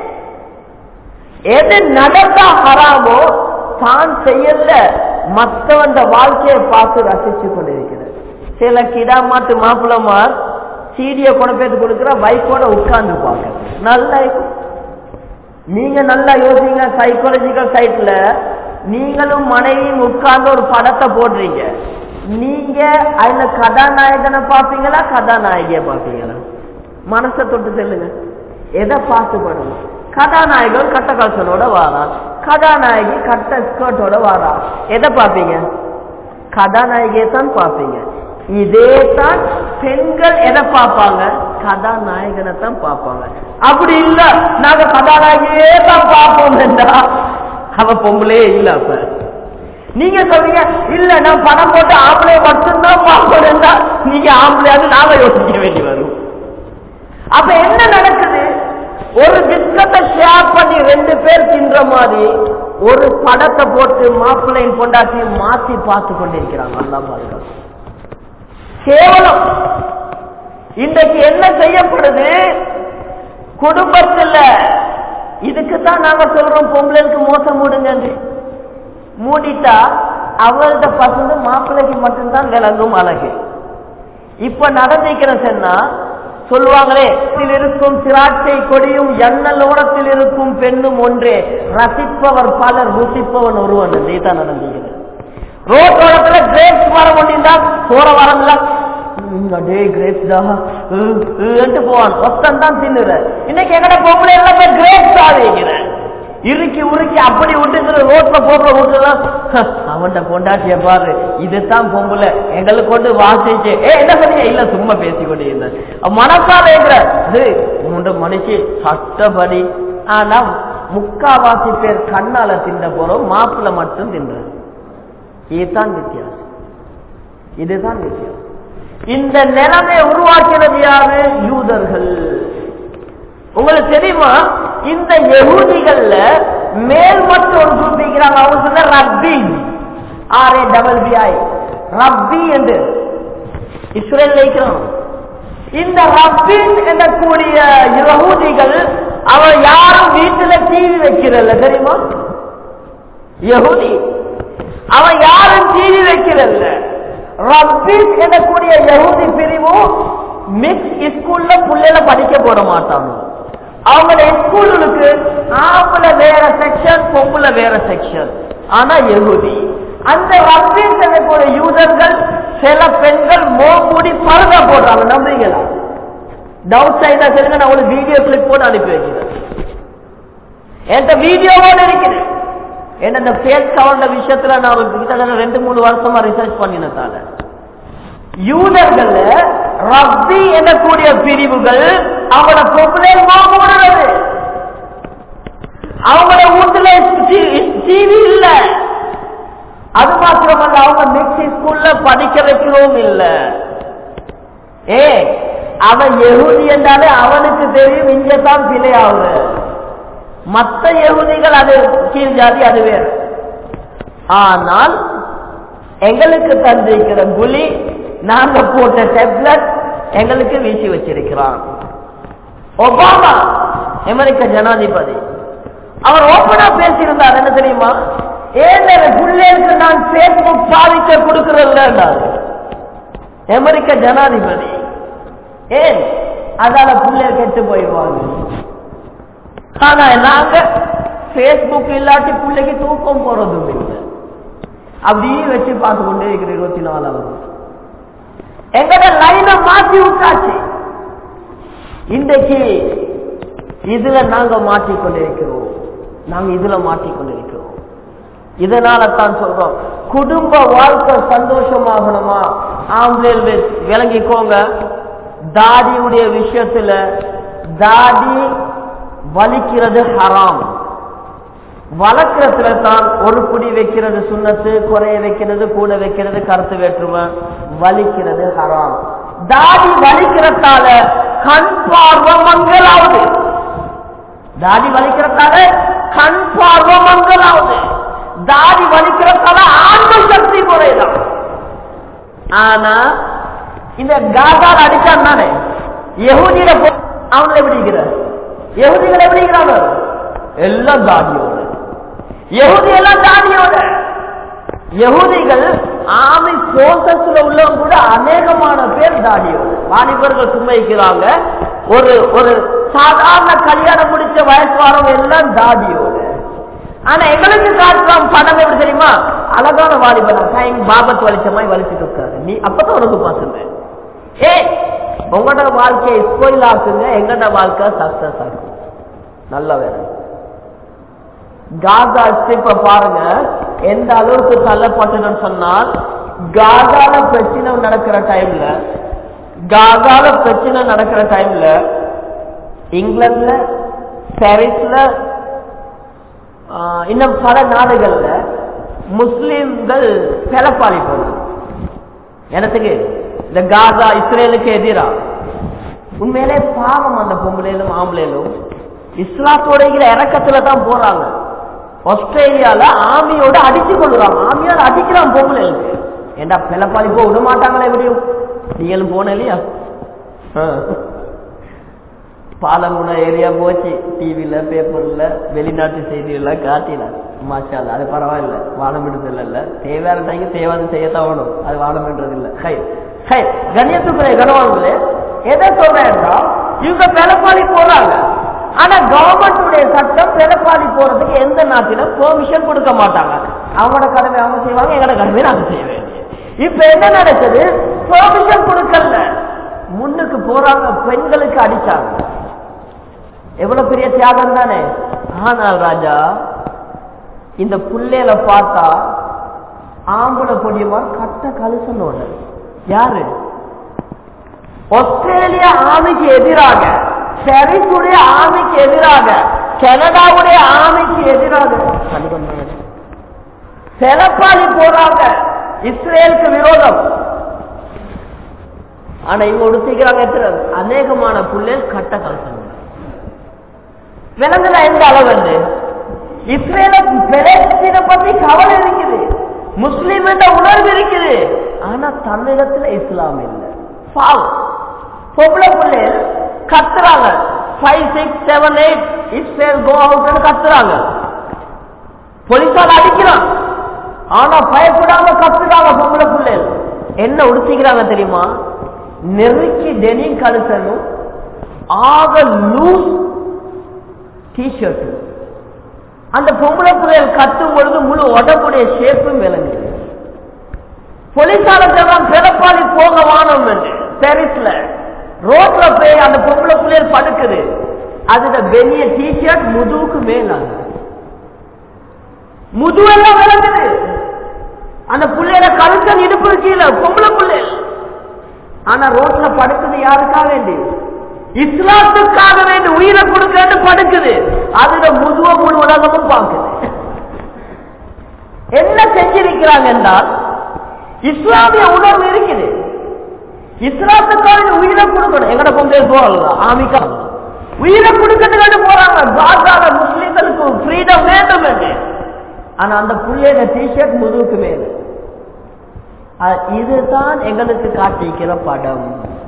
எது நடந்தா ஹராமோ தான் செய்யல மற்றவன் வாழ்க்கையை பார்த்து ரசிச்சு கொண்டிருக்கிறது சில கிடாமாட்டு மாப்பிள்ளமார் சீடிய கொண்டு கொடுக்கிற வைஃபோட உட்கார்ந்து பார்க்க நல்லா இருக்கும் நீங்க நல்லா யோசிங்க சைக்காலஜிக்கல் சைட்ல நீங்களும் மனைவியும் உட்கார்ந்து ஒரு படத்தை போடுறீங்க நீங்க அதுல கதாநாயகனை பாப்பீங்களா கதாநாயகிய பாப்பீங்களா மனசை தொட்டு செல்லுங்க எதை பார்த்து படணும் கதாநாயகன் கட்ட கல்சனோட வாரா கதாநாயகி கட்ட ஸ்கர்ட்டோட வாரா எதை பாப்பீங்க கதாநாயகியை தான் பாப்பீங்க இதே தான் பெண்கள் எதை பார்ப்பாங்க கதாநாயகனை தான் பார்ப்பாங்க அப்படி இல்ல நாங்க கதாநாயகியே தான் பார்ப்போம் என்றா அவ பொம்பளே இல்ல அப்ப நீங்க சொல்றீங்க இல்ல நான் பணம் போட்டு ஆம்பளை மட்டும்தான் பார்க்கணும்னா நீங்க ஆம்பளையாவது நாம யோசிக்க வேண்டி வரும் அப்ப என்ன நடக்குது ஒரு பிஸ்கத்தை ஷேர் பண்ணி ரெண்டு பேர் தின்ற மாதிரி ஒரு படத்தை போட்டு மாப்பிள்ளையும் பொண்டாட்டியும் மாத்தி பார்த்து கொண்டிருக்கிறாங்க நல்லா பாருங்க கேவலம் இன்றைக்கு என்ன செய்யப்படுது குடும்பத்துல இதுக்கு தான் நாங்க சொல்றோம் பொம்பளைக்கு மோசம் மூடுங்க மூடிட்டா அவள்கிட்ட பசங்க மாப்பிள்ளைக்கு மட்டும்தான் விளங்கும் அழகு இப்ப நடந்திருக்கிற சொன்னா சொல்லுவாங்களே இருக்கும் திராட்சை கொடியும் எண்ணல் ஓரத்தில் இருக்கும் பெண்ணும் ஒன்றே ரசிப்பவர் பலர் ருசிப்பவன் ஒருவன் நீதான் நடந்திருக்கிறது ரோட்டோரத்துல கிரேப்ஸ் மரம் கொண்டிருந்தா போற வரம்ல டே கிரேப்ஸ் தான் போவான் ஒத்தன் தான் தின்னுற இன்னைக்கு எங்கட பொம்பளை எல்லாமே கிரேப்ஸ் ஆகிக்கிற இறுக்கி உருக்கி அப்படி விட்டுக்கிற ரோட்ல போடுற வீட்டுலாம் அவன்கிட்ட பொண்டாட்டிய பாரு இதுதான் பொம்பளை எங்களுக்கு கொண்டு வாசிச்சு ஏ என்ன பண்ணீங்க இல்ல சும்மா பேசி கொண்டு இருந்தேன் மனசால இருக்கிற இது மூன்று மணிக்கு சட்டப்படி ஆனா முக்காவாசி பேர் கண்ணால தின்ற போறோம் மாப்பிள்ள மட்டும் தின்ற இதுதான் வித்தியாசம் இதுதான் வித்தியாசம் இந்த நிலைமை உருவாக்கினது யாரு யூதர்கள் உங்களுக்கு தெரியுமா இந்த யகுதிகள்ல மேல் மட்டும் ஒரு குறிப்பிக்கிறாங்க அவங்க சொன்ன rabbi R A double B I rabbi என்று இஸ்ரேல் வைக்கிறோம் இந்த ரப்பின் என்றக்கூடிய யகுதிகள் அவன் யாரும் வீட்டுல டிவி வைக்கிறல்ல தெரியுமா யகுதி அவன் யாரும் டிவி வைக்கிறல்ல ரப்பின் எனக்கூடிய யகுதி பிரிவும் மிக்ஸ் ஸ்கூல்ல புள்ளைல படிக்க போட மாட்டாங்க அவங்கள ஸ்கூலுக்கு ஆம்பளை வேற செக்ஷன் பொம்பளை வேற செக்ஷன் ஆனா யகுதி அந்த ரப்பின் எனக்கூடிய யூதர்கள் சில பெண்கள் மோமூடி பருதா போடுறாங்க நம்புறீங்களா டவுட் சைடா சொல்லுங்க நான் ஒரு வீடியோ கிளிப் போட்டு அனுப்பி வைக்கிறேன் என்கிட்ட வீடியோவோட இருக்குது என்ன இந்த ஃபேஸ் கவர்ந்த விஷயத்துல நான் கிட்டத்தட்ட ரெண்டு மூணு வருஷமா ரிசர்ச் பண்ணினதால யூதர்கள் ரப்பி எனக்கூடிய பிரிவுகள் அவங்களோட பொம்பளை மூடுறது அவங்களோட வீட்டுல டிவி இல்ல அது மாத்திரமல்ல அவங்க மிக்சி ஸ்கூல்ல படிக்க வைக்கிறோம் இல்ல ஏ அவன் எகுதி என்றாலே அவனுக்கு தெரியும் இங்கதான் பிழை ஆகுது மற்ற எகுதிகள் அது கீழ் ஜாதி அது வேறு ஆனால் எங்களுக்கு தந்திருக்கிற புலி நாங்க போட்ட டெப்லெட் எங்களுக்கு வீசி வச்சிருக்கிறான் ஒபாமா அமெரிக்க ஜனாதிபதி அவர் ஓப்பனா பேசியிருந்தார் என்ன தெரியுமா ஏன் பிள்ளைகளுக்கு நான் பேஸ்புக் பாதிக்க கொடுக்கறதில்ல அமெரிக்க ஜனாதிபதி ஏன் அதால பிள்ளைகள் கெட்டு போயிடுவாங்க ஆனா நாங்க பேஸ்புக் இல்லாட்டி பிள்ளைக்கு தூக்கம் போறதும் இல்லை அப்படியே வச்சு பார்த்து கொண்டே இருக்கிற இருபத்தி நாலாவது எங்கட லைனை மாற்றி விட்டாச்சு இன்றைக்கு இதுல நாங்க மாற்றிக்கொண்டிருக்கிறோம் நாங்க இதுல மாற்றிக்கொண்டிருக்கிறோம் இதனால தான் சொல்றோம் குடும்ப வாழ்க்கை சந்தோஷமாகணுமா ஆம்பளை விளங்கிக்கோங்க தாடியுடைய விஷயத்துல தாடி வலிக்கிறது ஹராம் வளர்க்கறதுல தான் ஒரு குடி வைக்கிறது சுண்ணத்து குறைய வைக்கிறது கூட வைக்கிறது கருத்து வேற்றுமை வலிக்கிறது ஹராம் தாடி வலிக்கிறதால கண் பார்வை மங்களாவது தாடி வலிக்கிறதால கண் பார்வை மங்களாவது தாடி வலிக்கிறதால ஆன்ம சக்தி குறையலாம் ஆனா இந்த காதால் அடிச்சான் தானே யகுதியில அவங்களை எப்படி இருக்கிறார் யகுதிகள் எப்படி இருக்கிறாங்க எல்லாம் தாடியோட யகுதி எல்லாம் தாடியோட யகுதிகள் ஆமை போசஸ்ல உள்ளவங்க கூட அநேகமான பேர் தாடியோட வாலிபர்கள் சும்மைக்கிறாங்க ஒரு ஒரு சாதாரண கல்யாணம் முடிச்ச வயசு வரவங்க எல்லாம் தாடியோட ஆனா எங்களுக்கு காட்டுறான் பணம் எப்படி தெரியுமா அழகான வாலிபன் டைம் பாபத் வலிச்ச மாதிரி வலிச்சுட்டு இருக்காரு நீ அப்பதான் உனக்கு பசங்க ஏ உங்களோட வாழ்க்கையை ஸ்போயில் ஆக்குங்க எங்கட வாழ்க்கை சக்சஸ் ஆகும் நல்ல வேலை காசா ஸ்ட்ரிப்ப பாருங்க எந்த அளவுக்கு தள்ளப்பட்டதுன்னு சொன்னால் காசால பிரச்சனை நடக்கிற டைம்ல காசால பிரச்சனை நடக்கிற டைம்ல இங்கிலாந்துல பாரிஸ்ல இன்னும் பல நாடுகள்ல முஸ்லிம்கள் பிளப்பாளி போனாங்க எனத்துக்கு இந்த காசா இஸ்ரேலுக்கு எதிரா உண்மையிலே பாவம் அந்த பொம்பளையிலும் ஆம்பளையிலும் இஸ்லாத்தோட இறக்கத்துல தான் போறாங்க ஆஸ்திரேலியால ஆமியோட அடிச்சு கொள்ளுறாங்க ஆமியோட அடிக்கிறான் பொம்பளைகளுக்கு ஏண்டா பிளப்பாளி போக விட மாட்டாங்களே எப்படியும் நீங்களும் போன இல்லையா பாலமுனை ஏரியா போச்சு டிவில பேப்பர்ல வெளிநாட்டு செய்திகள்லாம் காட்டினார் மாஷால் அது பரவாயில்ல வாழமிடுதல் இல்ல தேவையான டைம் தேவாது செய்யத்தான் வேணும் அது வாழமின்றது இல்ல ஹை ஹை கண்ணியத்துக்குரிய கனவான்களே எதை சொல்றேன்னா இவங்க பிளப்பாளி போறாங்க ஆனா கவர்மெண்டுடைய சட்டம் பிளப்பாளி போறதுக்கு எந்த நாட்டிலும் பெர்மிஷன் கொடுக்க மாட்டாங்க அவங்களோட கடமை அவங்க செய்வாங்க எங்களோட கடமை நாங்க செய்ய வேண்டிய இப்ப என்ன நடக்குது பெர்மிஷன் கொடுக்கல முன்னுக்கு போறாங்க பெண்களுக்கு அடிச்சாங்க எவ்வளவு பெரிய தியாகம் தானே ஆனால் ராஜா இந்த புள்ளையில பார்த்தா ஆம்பளை பொடியமார் கட்ட கலுசனோட யாரு ஆஸ்திரேலியா ஆமைக்கு எதிராக பெரிசுடைய ஆமைக்கு எதிராக கனடாவுடைய ஆமைக்கு எதிராக செலப்பாளி போறாங்க இஸ்ரேலுக்கு விரோதம் ஆனா இவங்க உடுத்திக்கிறாங்க எத்தனை அநேகமான புள்ளைகள் கட்ட கலசங்க விலங்குல எந்த அளவு வந்து இஸ்ரேல பெலஸ்தீன பத்தி கவலை இருக்குது முஸ்லீம் என்ற உணர்வு இருக்குது ஆனா தமிழகத்துல இஸ்லாம் இல்லை பாவம் பொம்பளை பிள்ளைகள் கத்துறாங்க five six seven eight Israel go out கத்துறாங்க போலீஸால் அடிக்கிறான் ஆனா பயப்படாம கத்துறாங்க பொம்பளை பிள்ளைகள் என்ன உடுத்திக்கிறாங்க தெரியுமா நெருக்கி டெனிம் கழுத்தனும் ஆக லூஸ் டிஷர்ட் அந்த பொம்பளை பிள்ளைகள் கத்தும் பொழுது முழு உடம்புடைய ஷேப்பும் விளங்குது போலீசாரத்தான் பிறப்பாளி போக வானம் என்று பாரிஸ்ல ரோட்ல போய் அந்த பொம்பளை பிள்ளைகள் படுக்குது அதுல வெளிய டிஷர்ட் முதுவுக்கு மேலாங்க முதுவெல்லாம் விளங்குது அந்த பிள்ளையோட கழுத்தன் இடுப்பு கீழே பொம்பளை பிள்ளைகள் ஆனா ரோட்ல படுக்குது யாருக்காக வேண்டி இஸ்லாத்துக்காக வேண்டி உயிரை கொடுக்க படுக்குது அதுல முதுவ முழு உலகமும் பார்க்குது என்ன செஞ்சிருக்கிறாங்க என்றால் இஸ்லாமிய உணர்வு இருக்குது இஸ்லாத்துக்காக உயிரை கொடுக்கணும் எங்கட பொம்பளை போகலாம் ஆமிக்கா உயிரை கொடுக்கறதுக்காக போறாங்க காசால முஸ்லிம்களுக்கு ஃப்ரீடம் வேண்டும் என்று ஆனா அந்த புள்ளைய டிஷர்ட் முதுகுக்கு மேல இதுதான் எங்களுக்கு காட்டிக்கிற படம்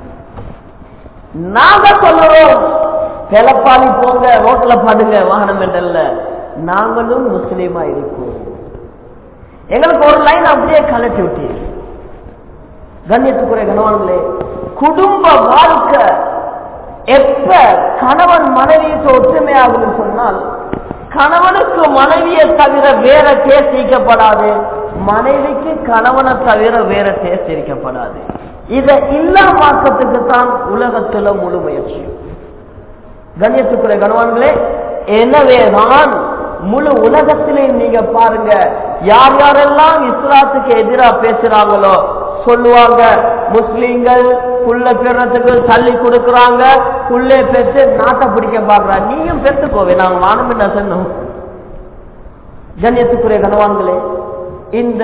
நாங்க சொல்லுறோம் பிளப்பாளி போங்க ரோட்ல படுங்க வாகனம் என்றல்ல நாங்களும் முஸ்லீமா இருக்கோம் எங்களுக்கு ஒரு லைன் அப்படியே கலட்டி விட்டு கண்ணியத்துக்குரிய கணவன்களே குடும்ப வாழ்க்கை எப்ப கணவன் மனைவிக்கு ஒற்றுமையாகும் சொன்னால் கணவனுக்கு மனைவியை தவிர வேற டேஸ்ட் ஈக்கப்படாது மனைவிக்கு கணவனை தவிர வேற டேஸ்ட் இருக்கப்படாது இதை இல்லாமாக்கத்துக்கு தான் உலகத்துல முழு முயற்சி கண்ணியத்துக்குரிய கணவான்களே எனவேதான் முழு உலகத்திலே நீங்க பாருங்க யார் யாரெல்லாம் இஸ்லாத்துக்கு எதிராக பேசுறாங்களோ சொல்லுவாங்க முஸ்லீம்கள் புள்ள பெறத்துக்கு தள்ளி கொடுக்கறாங்க புள்ளே பெற்று நாட்டை பிடிக்க பாக்குறா நீயும் பெற்றுக்கோவே நாங்க வானம் என்ன சொன்னோம் கண்ணியத்துக்குரிய கனவான்களே இந்த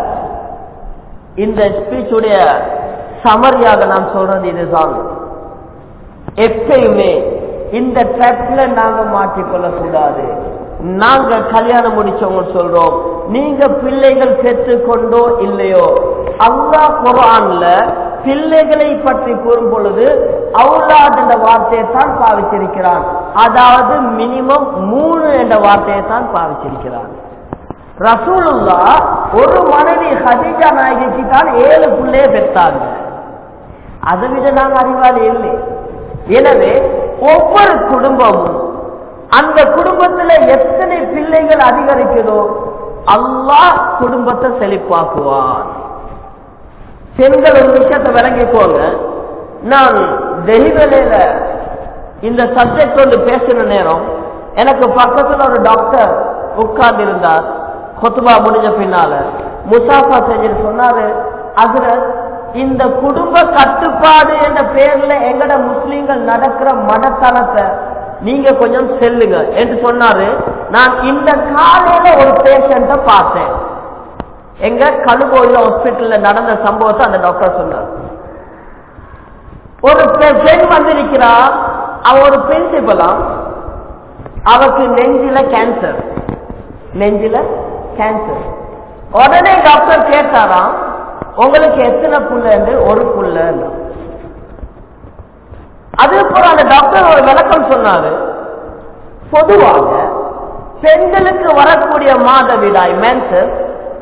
இந்த ஸ்பீச்சுடைய சமரியாக நான் சொல்றது இதுதான் எப்பயுமே இந்த ட்ரெப்ல நாங்க மாற்றிக்கொள்ள கூடாது நாங்க கல்யாணம் முடிச்சவங்க சொல்றோம் நீங்க பிள்ளைகள் பெற்றுக்கொண்டோ இல்லையோ அல்லா குரான்ல பிள்ளைகளை பற்றி கூறும் பொழுது அவுலாத் என்ற வார்த்தையை தான் பாவிச்சிருக்கிறான் அதாவது மினிமம் மூணு என்ற வார்த்தையை தான் பாவிச்சிருக்கிறான் ரசூலுல்லா ஒரு மனைவி ஹதீஜா நாயகிக்கு தான் ஏழு பிள்ளைய பெற்றாங்க அதை விட நாங்க அறிவாளி இல்லை எனவே ஒவ்வொரு குடும்பமும் அந்த குடும்பத்துல எத்தனை பிள்ளைகள் அதிகரிக்குதோ அல்லாஹ் குடும்பத்தை செழிப்பாக்குவான் பெண்கள் ஒரு விஷயத்தை விளங்கிக்கோங்க நான் டெலிவரியில இந்த சப்ஜெக்ட் ஒன்று பேசின நேரம் எனக்கு பக்கத்துல ஒரு டாக்டர் உட்கார்ந்து இருந்தார் கொத்துபா முடிஞ்ச பின்னால முசாஃபா செஞ்சுட்டு சொன்னாரு அதுல இந்த குடும்ப கட்டுப்பாடு என்ற பேர்ல எங்கட முஸ்லீம்கள் நடக்கிற மடத்தனத்தை நீங்க கொஞ்சம் செல்லுங்க என்று சொன்னாரு நான் இந்த காலையில ஒரு பேஷண்ட பார்த்தேன் எங்க கழுகோயில் ஹாஸ்பிட்டல்ல நடந்த சம்பவத்தை அந்த டாக்டர் சொன்னார் ஒரு பெண் வந்திருக்கிறா அவ ஒரு பிரின்சிபலா அவருக்கு நெஞ்சில கேன்சர் நெஞ்சில கேன்சர் உடனே டாக்டர் கேட்டாராம் உங்களுக்கு எத்தனை புள்ள ஒரு புள்ள அதே போல அந்த டாக்டர் ஒரு விளக்கம் சொன்னாரு பொதுவாக பெண்களுக்கு வரக்கூடிய மாதவிடாய் மென்சஸ்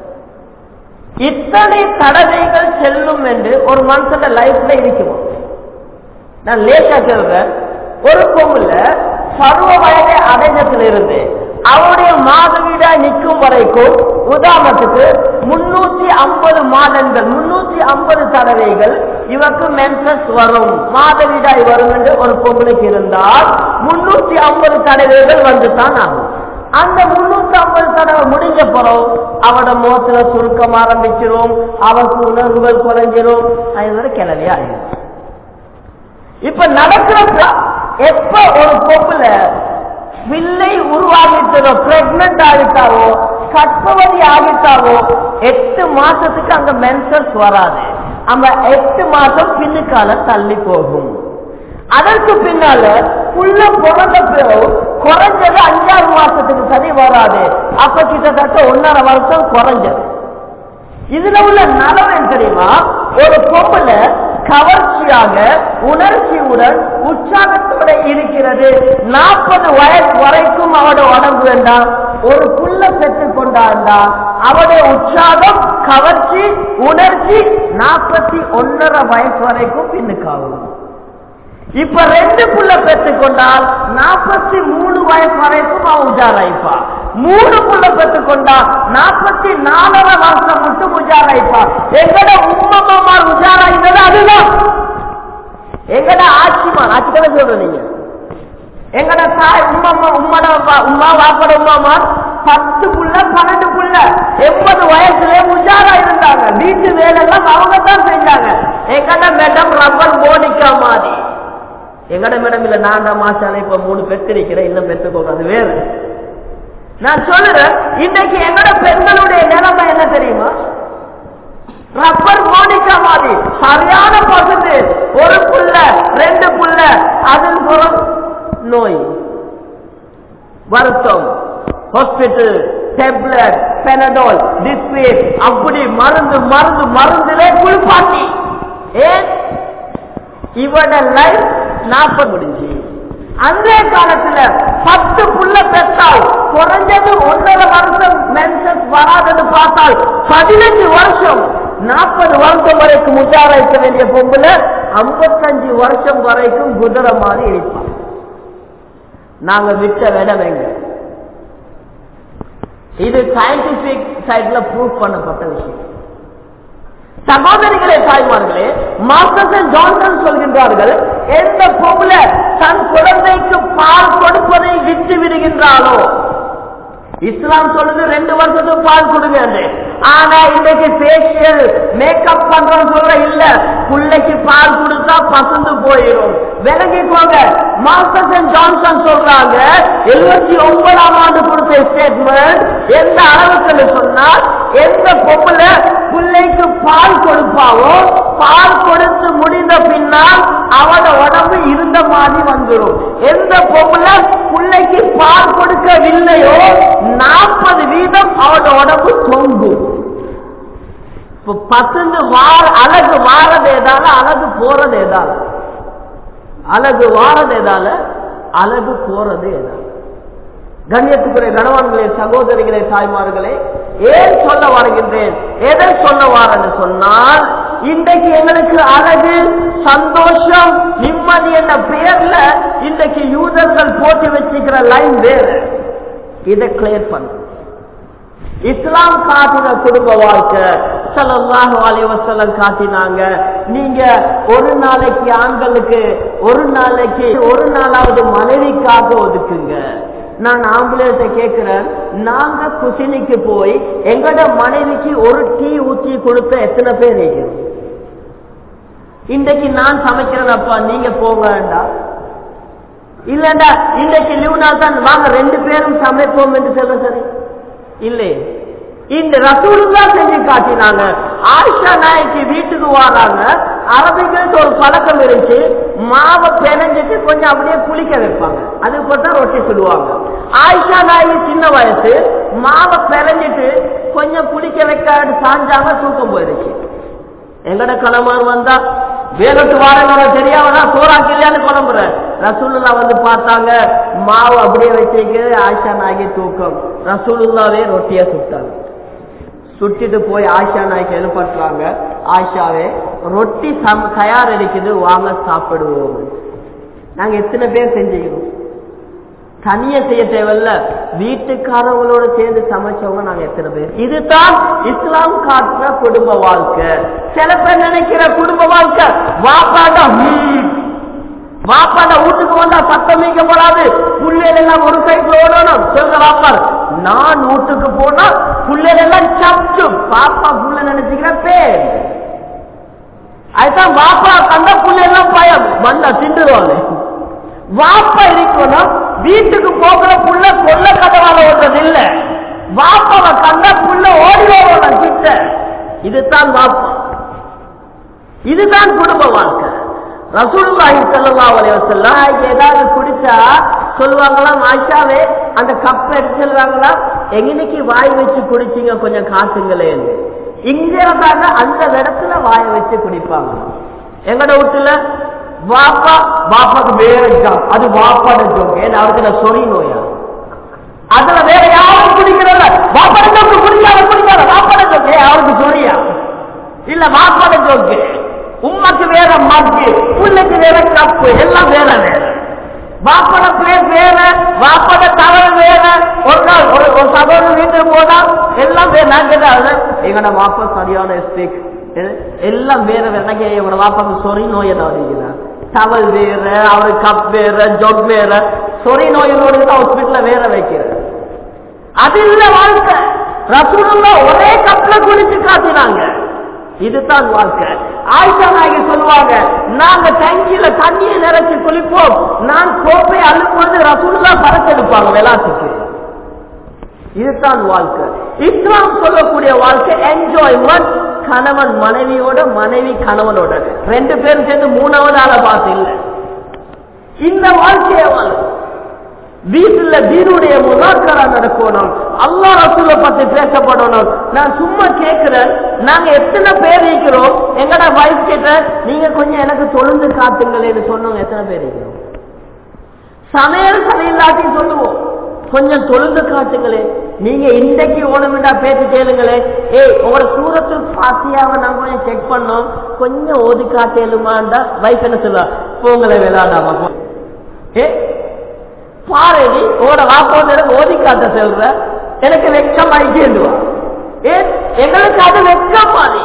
இத்தனை தடவைகள் செல்லும் என்று ஒரு மனுஷன் லைஃப்ல இருக்குமா நான் லேட்டா சொல்றேன் ஒரு பொங்கல பருவ வயதை அடைஞ்சத்துல இருந்து அவருடைய மாதவிடா நிற்கும் வரைக்கும் உதாரணத்துக்கு முன்னூத்தி ஐம்பது மாதங்கள் முன்னூத்தி ஐம்பது தடவைகள் இவருக்கு மென்சஸ் வரும் மாதவிடாய் வரும் என்று ஒரு பொங்கலுக்கு இருந்தால் முன்னூத்தி ஐம்பது தடவைகள் வந்துதான் ஆகும் அந்த முன்னூத்தி ஐம்பது தடவை முடிஞ்ச பிறகு அவட முகத்துல சுருக்கம் ஆரம்பிச்சிரும் அவருக்கு உணர்வுகள் குறைஞ்சிரும் அது கிளவி ஆயிடும் இப்ப நடக்கிற எப்ப ஒரு பொம்புல பிள்ளை உருவாகிட்டதோ பிரெக்னன்ட் ஆகிட்டாவோ கற்பவதி ஆகிட்டாவோ எட்டு மாசத்துக்கு அங்க மென்சஸ் வராது அந்த எட்டு மாசம் பின்னுக்கால தள்ளி போகும் அதற்கு பின்னால புள்ள பிறந்த பிறகு குறைஞ்சது அஞ்சாறு மாசத்துக்கு சரி வராது அப்ப கிட்டத்தட்ட ஒன்னரை வருஷம் குறைஞ்சது இதுல உள்ள நலவன் தெரியுமா ஒரு பொம்புல கவர்ச்சியாக உணர்ச்சியுடன் உற்சாகத்தோட இருக்கிறது நாற்பது வயசு வரைக்கும் அவட உடம்பு வேண்டாம் ஒரு புள்ள பெற்றுக் கொண்டாண்டா அவருடைய உற்சாகம் கவர்ச்சி உணர்ச்சி நாற்பத்தி ஒன்னரை வயசு வரைக்கும் பின்னுக்காகும் இப்ப ரெண்டு புள்ள பெற்றுக் கொண்டால் நாற்பத்தி மூணு வயசு வரைக்கும் அவன் உஜாராய்ப்பா மூணு புள்ள பெற்றுக் கொண்டா நாற்பத்தி நாலரை வருஷம் மட்டும் உஜாராய்ப்பா எங்கட உம்மம்மார் உஜாராய்ந்தது அதுதான் எங்கட ஆட்சிமான் ஆட்சி தானே சொல்ற நீங்க எங்கட தாய் உம்மம்மா உம்மட உமா வாப்பட உமாமா பத்து புள்ள பன்னெண்டு புள்ள எண்பது வயசுல உஜாரா இருந்தாங்க வீட்டு வேலை எல்லாம் அவங்க தான் செஞ்சாங்க எங்கட மேடம் ரப்பர் மோனிக்கா மாதிரி எங்கட மேடம் இல்ல நான் தான் மாசால இப்ப மூணு பெற்றிருக்கிறேன் இன்னும் பெற்றுக்கோங்க அது வேறு நான் சொல்லுறேன் இன்னைக்கு எங்கட பெண்களுடைய நிலைமை என்ன தெரியுமா ரப்பர் மோனிக்கா மாதிரி சரியான பசந்து ஒரு புள்ள ரெண்டு புள்ள அதன் புறம் நோய் வருத்தம் ஹாஸ்பிட்டல் டேப்லெட் பெனடோல் டிஸ்பிளே அப்படி மருந்து மருந்து மருந்திலே குளிப்பாட்டி ஏன் இவட லைஃப் நாற்பது முடிஞ்சு அந்த காலத்துல பத்து புள்ள பெற்றால் குறைஞ்சது ஒன்றரை வருஷம் மென்சஸ் வராதுன்னு பார்த்தால் பதினஞ்சு வருஷம் நாற்பது வருஷம் வரைக்கும் உஜார இருக்க வேண்டிய பொம்புல ஐம்பத்தஞ்சு வருஷம் வரைக்கும் குதிரை மாதிரி இருப்பான் நாங்க விட்ட இடம் எங்க இது சயின்டிபிக் சைட்ல ப்ரூவ் பண்ணப்பட்ட விஷயம் சகோதரிகளே தாய்மார்களே மார்க்கசன் ஜான்சன் சொல்கின்றார்கள் எந்த பொம்புல தன் குழந்தைக்கு பால் கொடுப்பதை விட்டு விடுகின்றாலோ இஸ்லாம் சொல்லுது ரெண்டு வருஷத்துக்கு பால் கொடுங்க ஆனா இன்னைக்கு ஃபேஷியல் மேக்கப் பண்றோம் சொல்ற இல்ல பிள்ளைக்கு பால் கொடுத்தா பசந்து போயிடும் விலகிக்கோங்க மாஸ்டர்ஸ் அண்ட் ஜான்சன் சொல்றாங்க எழுபத்தி ஒன்பதாம் ஆண்டு கொடுத்த ஸ்டேட்மெண்ட் எந்த அளவுக்கு சொன்னால் எந்த பொம்பளை பிள்ளைக்கு பால் கொடுப்பாவோ பால் கொடுத்து முடிந்த பின்னால் அவட உடம்பு இருந்த மாதிரி வந்துடும் எந்த பொம்பளை பிள்ளைக்கு பால் கொடுக்கவில்லையோ நாற்பது வீதம் அவட உடம்பு தொங்கும் இப்ப பசந்து வார அழகு வாரது ஏதால அழகு போறது ஏதால அழகு வாரது ஏதால அழகு போறது ஏதால கண்ணியத்துக்குரிய கணவான்களே சகோதரிகளே தாய்மார்களே ஏன் சொல்ல வருகின்றேன் எதை சொல்ல வாரன்னு சொன்னால் இன்றைக்கு எங்களுக்கு அழகு சந்தோஷம் நிம்மதி என்ற பெயர்ல இன்றைக்கு யூதர்கள் போட்டு வச்சுக்கிற லைன் வேறு இதை கிளியர் பண்ண இஸ்லாம் காட்டின குடும்ப வாழ்க்கை சல்லாஹு அலைவசலம் காட்டினாங்க நீங்க ஒரு நாளைக்கு ஆண்களுக்கு ஒரு நாளைக்கு ஒரு நாளாவது மனைவிக்காக ஒதுக்குங்க நான் ஆம்புலன்ஸ கேட்கிறேன் நாங்க குசினிக்கு போய் எங்கட மனைவிக்கு ஒரு டீ ஊற்றி கொடுத்த எத்தனை பேர் இருக்கிறோம் இன்றைக்கு நான் சமைக்கிறேன் அப்பா நீங்க போங்க வேண்டாம் இல்லண்டா இன்றைக்கு லீவ்னா தான் வாங்க ரெண்டு பேரும் சமைப்போம் என்று சொல்ல சரி இல்லை இந்த ரசூலுல்லா செஞ்சு காட்டினாங்க ஆயிஷா நாய்க்கு வீட்டுக்கு வராங்க அரபிகளுக்கு ஒரு பழக்கம் இருந்துச்சு மாவை பிணைஞ்சிட்டு கொஞ்சம் அப்படியே புளிக்க வைப்பாங்க அதுக்கு போட்டா ரொட்டி சுடுவாங்க ஆயிஷா நாய்க்கு சின்ன வயசு மாவை பிணைஞ்சிட்டு கொஞ்சம் புளிக்க வைக்காது சாஞ்சாம தூக்கம் போயிருச்சு எங்கட கணவன் வந்தா வேலைக்கு வாரங்க தெரியாமதா சோறாக்கு இல்லையான்னு குழம்புற ரசூலுல்லா வந்து பார்த்தாங்க மாவு அப்படியே வச்சிருக்கிறது ஆயிஷா நாய்க்கு தூக்கம் ரசூலுல்லாவே ரொட்டியா சுட்டாங்க சுட்டிட்டு போய் ஆயிஷா நாய்க்கு எழுப்பட்டுறாங்க ஆயிஷாவே ரொட்டி சம் தயார் இருக்குது வாங்க சாப்பிடுவோம் நாங்க எத்தனை பேர் செஞ்சுக்கிறோம் தனிய செய்ய தேவையில்ல வீட்டுக்காரவங்களோட சேர்ந்து சமைச்சவங்க நாங்க எத்தனை பேர் இதுதான் இஸ்லாம் காட்டுற குடும்ப வாழ்க்கை சில பேர் நினைக்கிற குடும்ப வாழ்க்கை வாப்பாடா வாப்பாட வீட்டுக்கு வந்தா சத்தம் மீக்க போறாது புள்ளைகள் எல்லாம் ஒரு சைட்ல ஓடணும் சொல்ற வாப்பார் நான் வீட்டுக்கு போனா புள்ளைகள் எல்லாம் சப்சு பாப்பா புள்ள நினைச்சுக்கிற பேர் அதுதான் வாப்பா கண்ட புள்ள எல்லாம் பயம் வந்தா திண்டுருவாங்க வாப்பா இருக்கணும் வீட்டுக்கு போகிற புள்ள கொல்ல கதவால ஓடுறது இல்ல வாப்பாவை கண்ட புள்ள ஓடி ஓடணும் கிட்ட இதுதான் வாப்பா இதுதான் குடும்ப வாழ்க்கை ரசூலுல்லாஹி ஸல்லல்லாஹு அலைஹி வஸல்லம் ஏதாவது குடிச்சா சொல்லுவாங்களாம் ஆஷாவே அந்த கப் எடுத்து சொல்லுவாங்களா எங்கனைக்கு வாய் வச்சு குடிச்சீங்க கொஞ்சம் காட்டுங்களேன் இங்க இருந்தாங்க அந்த இடத்துல வாய வச்சு குடிப்பாங்க எங்கட வீட்டுல வாப்பா வாப்பாக்கு வேற ஜாப் அது வாப்பாட ஜோக் ஏன்னா அவருக்கு நான் சொறி நோயா அதுல வேற யாரும் குடிக்கிறத வாப்பாட ஜோக்கு குடிக்காத குடிக்காத வாப்பாட ஜோக்கு அவருக்கு சொரியா இல்ல வாப்பாட ஜோக்கு உம்மக்கு வேற மக்கு புள்ளைக்கு வேற கப்பு எல்லாம் வேற வேற வாப்பட பேர் வேற வாப்பட தவறு வேற ஒரு நாள் ஒரு ஒரு சகோதரர் வீட்டுக்கு போனா எல்லாம் வேற நான் கேட்டா எங்கட வாப்பா சரியான ஸ்பீக் எல்லாம் வேற வேற எனக்கு இவட வாப்பாக்கு சொறி நோய் என்ன வருகிறார் டவல் வேற அவரு கப் வேற ஜொக் வேற சொறி நோயினோடு ஹாஸ்பிட்டல்ல வேற வைக்கிற அது இல்ல வாழ்க்கை ரசூலுல்லா ஒரே கப்ல குடிச்சு காட்டினாங்க இதுதான் வாழ்க்கை ஆயிஷா நாயகி சொல்லுவாங்க நாங்க டங்கியில தண்ணியை நிறைச்சு குளிப்போம் நான் கோப்பை அள்ளும் பொழுது ரசூலுல்லா பறக்கெடுப்பாங்க விளாட்டுக்கு இதுதான் வாழ்க்கை இஸ்லாம் சொல்லக்கூடிய வாழ்க்கை என்ஜாய்மெண்ட் கணவன் மனைவியோட மனைவி கணவனோட ரெண்டு பேரும் சேர்ந்து மூணாவது ஆளை பார்த்து இல்லை இந்த வாழ்க்கைய வாழும் வீட்டுல வீடுடைய முதாக்கரா நடக்கணும் அல்லா ரசூலை பத்தி பேசப்படணும் நான் சும்மா கேட்கிறேன் நாங்க எத்தனை பேர் இருக்கிறோம் எங்கட வைஃப் கிட்ட நீங்க கொஞ்சம் எனக்கு தொழுந்து காட்டுங்களேன்னு சொன்னவங்க எத்தனை பேர் இருக்கிறோம் சமையல் சரியில்லாட்டி சொல்லுவோம் கொஞ்சம் தொழுந்து காட்டுங்களே நீங்க இன்றைக்கு ஓணுமெண்டா பேச்சு கேளுங்களே ஏய் உங்களோட சூரத்து பாத்தியாவை நான் கொஞ்சம் செக் பண்ணோம் கொஞ்சம் ஓதி காட்டேலுமாண்டா வைஃப் என்ன சொல்லுவா போங்களே விளையாடாமா ஏ பாரு நீ உங்களோட வாப்போட எனக்கு ஓதி காட்ட சொல்ற எனக்கு வெக்கம் ஆயிட்டேண்டுவா ஏ எங்களுக்கு அது வெக்கம் மாதிரி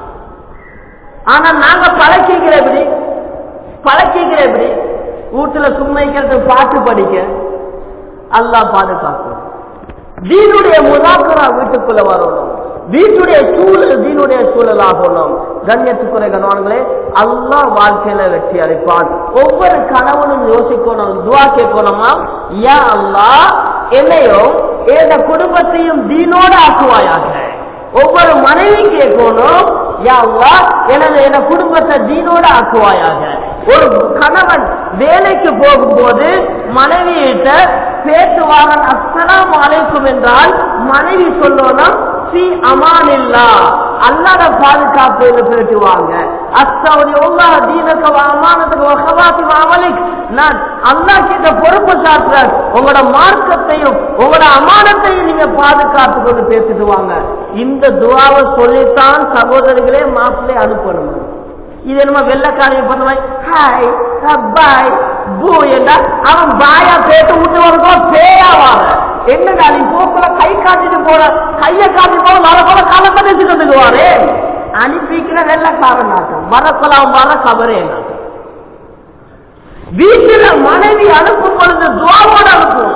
ஆனா நாங்க பழக்கிக்கிற எப்படி பழக்கிக்கிற எப்படி வீட்டுல சும்மைக்கிறது பாட்டு படிக்க அல்லா பாதுகாக்கும் தீனுடைய முதாக்கரா வீட்டுக்குள்ள வரணும் வீட்டுடைய சூழல் தீனுடைய சூழலாகணும் கண்ணியத்துக்குறை கணவன்களே அல்லாஹ் வாழ்க்கையில வெற்றி அளிப்பான் ஒவ்வொரு கணவனும் யோசிக்கணும் துவா கேட்கணுமா யா அல்லாஹ் என்னையும் எந்த குடும்பத்தையும் தீனோட ஆக்குவாயாக ஒவ்வொரு மனைவி கேட்கணும் யா அல்லாஹ் எனது என குடும்பத்தை தீனோட ஆக்குவாயாக ஒரு கணவன் வேலைக்கு போகும்போது மனைவியிட்ட பேசுவாங்க அஸ்ஸலாமு அலைக்கும் என்றால் மனைவி சொல்லணும் சி அமானில்லா அல்லாத பாதுகாப்பு என்று பேசுவாங்க அஸ்தவதி உல்லாஹ் தீனக வ அமானத்துக்கு வ ஹவாத்தி வ அமலிக் நான் அல்லாஹ் கிட்ட பொறுப்பு சாட்டுறேன் உங்களோட மார்க்கத்தையும் உங்களோட அமானத்தையும் நீங்க பாதுகாத்து கொண்டு பேசிட்டு வாங்க இந்த துவாவை சொல்லித்தான் சகோதரிகளே மாப்பிள்ளை அனுப்பணும் இது என்னமோ வெள்ளக்காரியை பண்ண ஹாய் பாய் பூ என்றா அவன் பாயா பேட்டு விட்டு வருவோம் பேயாவாங்க என்னடா நீ போக்குல கை காட்டிட்டு போற கைய காட்டி போற வர போல காலத்தை வச்சுட்டு வந்துக்குவாரு அனுப்பிக்கிற வெள்ளக்காரன் நாட்டம் வரக்கலாம் வர கபரே நாட்டம் வீட்டுல மனைவி அனுப்பும் பொழுது துவாவோட அனுப்பணும்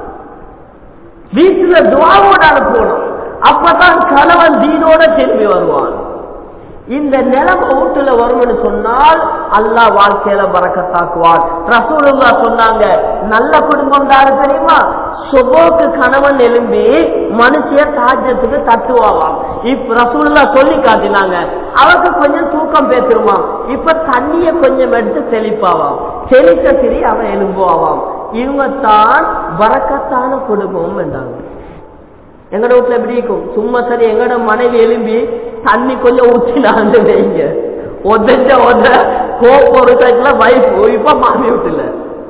வீட்டுல துவாவோட அனுப்பணும் அப்பதான் கணவன் தீனோட திரும்பி வருவான் இந்த நிலைமை வீட்டுல வரும்னு சொன்னால் அல்லாஹ் வாழ்க்கையில பறக்கத்தாக்குவான் ரசூலுல்லா சொன்னாங்க நல்ல குடும்பம் தாரு தெரியுமா சுபோக்கு கணவன் எழும்பி மனுஷிய தாஜத்துக்கு தட்டுவாவாம் இப்ப ரசூலுல்லா சொல்லி காட்டினாங்க அவருக்கு கொஞ்சம் தூக்கம் பேசிருமா இப்ப தண்ணிய கொஞ்சம் எடுத்து தெளிப்பாவாம் தெளிக்க திரி அவன் எலும்புவாவாம் இவங்க தான் வரக்கத்தான குடும்பம் என்றாங்க எங்கட வீட்டுல எப்படி இருக்கும் சும்மா சரி எங்கட மனைவி எலும்பி தண்ணி கொஞ்சம் ஊற்றினாங்க வைங்க உதஞ்ச உத கோப்ப ஒரு சைக்கிள் வைஃப் இப்ப மாமி வீட்டுல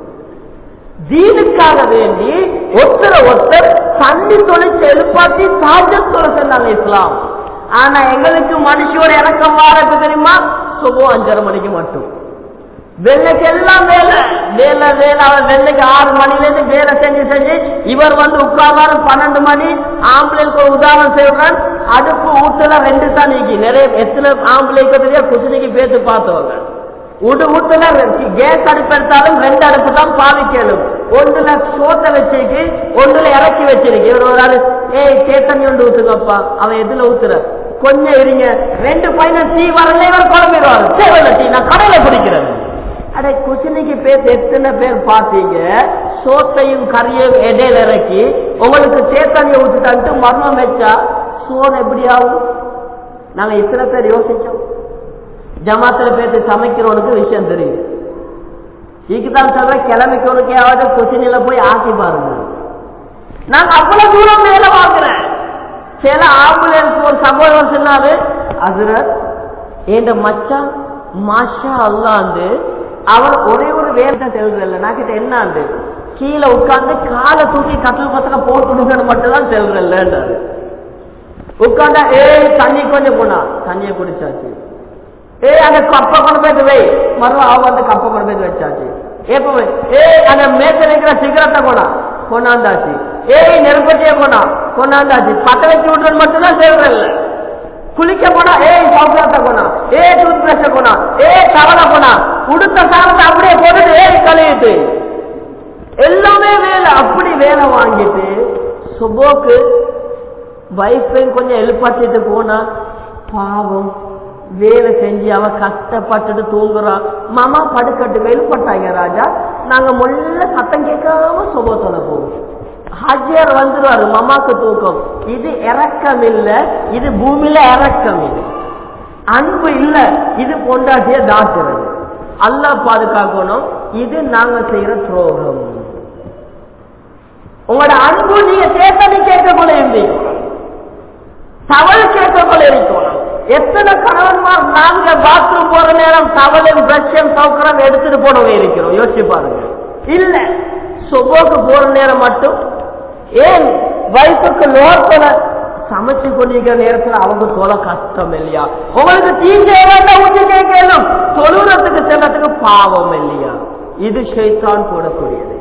தீனுக்காக வேண்டி ஒருத்தர ஒருத்தர் தண்ணி தொழிற்சி எழுப்பாத்தி சாஜத் தொலை சொன்னாங்க இஸ்லாம் ஆனா எங்களுக்கு மனுஷோட இறக்கம் வாரது தெரியுமா சுபம் அஞ்சரை மணிக்கு மட்டும் வெள்ளைக்கு எல்லாம் வேலை வேலை வேலை அவர் வெள்ளைக்கு ஆறு மணில இருந்து வேலை செஞ்சு செஞ்சு இவர் வந்து உட்கார்ந்தாரு பன்னெண்டு மணி ஆம்பளைக்கு ஒரு உதாரணம் செய்வான் அடுப்பு ஊட்டுல ரெண்டு தான் நீக்கி நிறைய எத்தனை ஆம்பளைக்கு தெரியா குசினிக்கு பேத்து பார்த்தவங்க உடு ஊட்டுல கேஸ் அடுப்பு எடுத்தாலும் ரெண்டு அடுப்பு தான் பாவிக்கணும் ஒன்றுல சோத்தை வச்சிருக்கு ஒன்றுல இறக்கி வச்சிருக்கு இவர் ஒரு ஆளு ஏய் சேத்தனி ஒன்று ஊத்துங்கப்பா அவன் எதுல ஊத்துற கொஞ்சம் இருங்க ரெண்டு பையன் டீ வரல இவர் குழம்பிடுவாரு தேவையில்ல டீ நான் கடையில குடிக்கிறேன் அட குசினிக்கு பேர் எத்தனை பேர் பார்த்தீங்க சோத்தையும் கறியும் இடையில இறக்கி உங்களுக்கு சேத்தனியை ஊத்துட்டான்ட்டு மர்மம் வச்சா சோறு எப்படி ஆகும் நாங்க இத்தனை பேர் யோசிச்சோம் ஜமாத்துல பேர்த்து சமைக்கிறவனுக்கு விஷயம் தெரியும் இதுக்குதான் சொல்ற கிழமைக்கவனுக்கையாவது கொச்சினில போய் ஆக்கி பாருங்க நாங்க அவ்வளவு தூரம் வேலை பார்க்கிறேன் சில ஆம்புலன்ஸ் ஒரு சம்பவம் சொன்னாரு அதுல என் மச்சான் மாஷா அல்லாந்து அவர் ஒரே ஒரு வேலை செல்றதில்ல நான் கிட்ட என்னாண்டு கீழே உட்கார்ந்து காலை தூக்கி கட்டில் பசங்க போட்டுடுங்கன்னு மட்டும் தான் செல்றதில்லன்றாரு உட்கார்ந்தா ஏய் தண்ணி கொஞ்சம் போனா தண்ணியை குடிச்சாச்சு ஏய் அந்த கப்பை கொண்டு போயிட்டு வை மறுவா அவ வந்து கப்பை கொண்டு போயிட்டு வச்சாச்சு எப்ப ஏய் அந்த மேச வைக்கிற சிகரெட்டை கொண்டா கொண்டாந்தாச்சு ஏய் நெருப்பட்டிய கொண்டா கொண்டாந்தாச்சு பத்த வச்சு விடுறது மட்டும்தான் செய்வதில்ல குளிக்க போனா ஏய் சாப்பிடாத்த போனா ஏ டூத் பிரஷ போனா ஏ தவளை போனா உடுத்த சாரத்தை அப்படியே போட்டுட்டு ஏய் கழுவிட்டு எல்லாமே வேலை அப்படி வேலை வாங்கிட்டு சுபோக்கு வைஃபையும் கொஞ்சம் எழுப்பாட்டிட்டு போனா பாவம் வேலை செஞ்சு அவ கஷ்டப்பட்டுட்டு தூங்குறான் மாமா படுக்கட்டு எழுப்பட்டாங்க ராஜா நாங்க முள்ள சத்தம் கேட்காம சுபத்தோட போவோம் ஹாஜியார் வந்துருவாரு மமாக்கு தூக்கம் இது இறக்கம் இல்ல இது பூமியில இறக்கம் இது அன்பு இல்ல இது பொண்டாட்டிய டாக்டர் அல்லா பாதுகாக்கணும் இது நாங்க செய்யற துரோகம் உங்களோட அன்பு நீங்க சேத்தனி கேட்க போல இருந்தீங்க தவள் கேட்க போல இருக்கணும் எத்தனை கணவன்மார் நாங்க பாத்ரூம் போற நேரம் தவளும் பிரஷம் சவுக்கரம் எடுத்துட்டு போனவங்க இருக்கிறோம் யோசிச்சு பாருங்க இல்ல சுபோக்கு போற நேரம் மட்டும் ஏன் வயசுக்கு லோக்கல சமைச்சு கொண்டிருக்கிற நேரத்துல அவங்க சொல்ல கஷ்டம் இல்லையா உங்களுக்கு தீங்க ஊற்றி கேட்கணும் தொழுறதுக்கு செல்லத்துக்கு பாவம் இல்லையா இது ஷைத்தான் போடக்கூடியது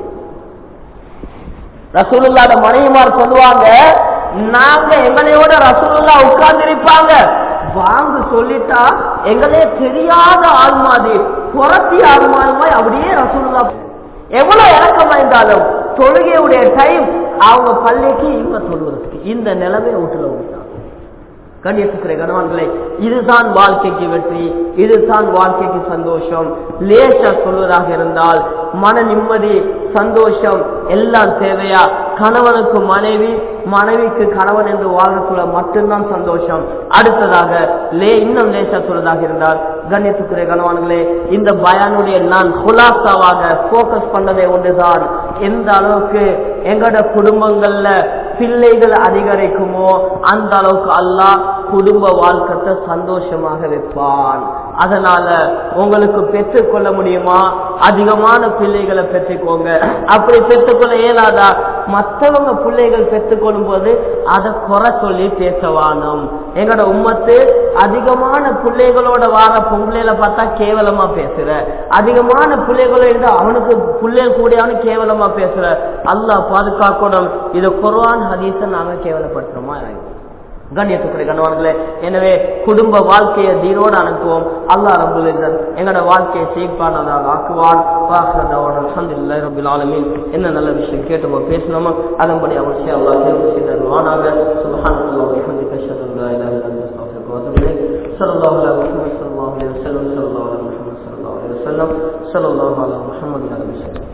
ரசூலுல்லாட மனைவிமார் சொல்லுவாங்க நாங்க எங்களையோட ரசூலுல்லா உட்கார்ந்து இருப்பாங்க வாங்க சொல்லிட்டா எங்களே தெரியாத ஆள் மாதிரி புரத்தி ஆள் மாதிரி அப்படியே ரசூலுல்லா எவ்வளவு இறக்கம் இருந்தாலும் தொழுகையுடைய டைம் அவங்க பள்ளிக்கு இவங்க தொழுவதற்கு இந்த நிலைமை வீட்டுல விட்டாங்க கண்ணியத்துக்குரிய கணவான்களே இதுதான் வாழ்க்கைக்கு வெற்றி இதுதான் வாழ்க்கைக்கு சந்தோஷம் லேசா சொல்வதாக இருந்தால் மன நிம்மதி சந்தோஷம் எல்லாம் தேவையா கணவனுக்கு மனைவி மனைவிக்கு கணவன் என்று வாழ்றதுல மட்டும்தான் சந்தோஷம் அடுத்ததாக லே இன்னும் லேசா சொல்வதாக இருந்தால் கண்ணியத்துக்குரிய கணவான்களே இந்த பயானுடைய நான் குலாசாவாக போக்கஸ் பண்ணதே ஒன்றுதான் எந்த அளவுக்கு எங்கட குடும்பங்கள்ல பிள்ளைகள் அதிகரிக்குமோ அந்த அளவுக்கு அல்லாஹ் குடும்ப வாழ்க்கத்தை சந்தோஷமாக வைப்பான் அதனால உங்களுக்கு பெற்றுக்கொள்ள முடியுமா அதிகமான பிள்ளைகளை பெற்றுக்கோங்க அப்படி பெற்றுக்கொள்ள இயலாதா மற்றவங்க பிள்ளைகள் பெற்றுக்கொள்ளும் போது அதை குறை சொல்லி பேசவானும் எங்களோட உம்மத்து அதிகமான பிள்ளைகளோட வார பொங்கலையில பார்த்தா கேவலமா பேசுற அதிகமான பிள்ளைகளோட இருந்து அவனுக்கு பிள்ளைகள் கூடியவனு கேவலமா பேசுற அல்லாஹ் பாதுகாக்கணும் இது குர்ஆன் ஹதீஸை நாங்க கேவலப்படுத்துறோமா கண்ணியத்துக்குரிய கணவான்களே எனவே குடும்ப வாழ்க்கையை தீரோடு அனுப்புவோம் அல்லா ரபுல் எங்களோட வாழ்க்கையை செய்ப்பானதாக ஆக்குவான் அலமதுல்லா ரபுல் ஆலமீன் என்ன நல்ல விஷயம் கேட்டோமோ பேசணுமோ அதன்படி அவன் சே அல்லா தேர்வு செய்தருவானாக சுபஹானல்லாஹி வபிஹம்திஹி அஷ்ஹது அன் லா இலாஹா இல்லா அன்த அஸ்தக்ஃபிருக வ அத்தூபு இலைக் ஸல்லல்லாஹு அலைஹி வஸல்லம் ஸல்லல்லாஹு அலைஹி வஸல்லம் ஸல்லல்லாஹு அலைஹி வஸல்லம் ஸல்லல்லாஹு அலைஹி வஸல்லம் ஸல்லல்லாஹு அலைஹி வஸல்லம்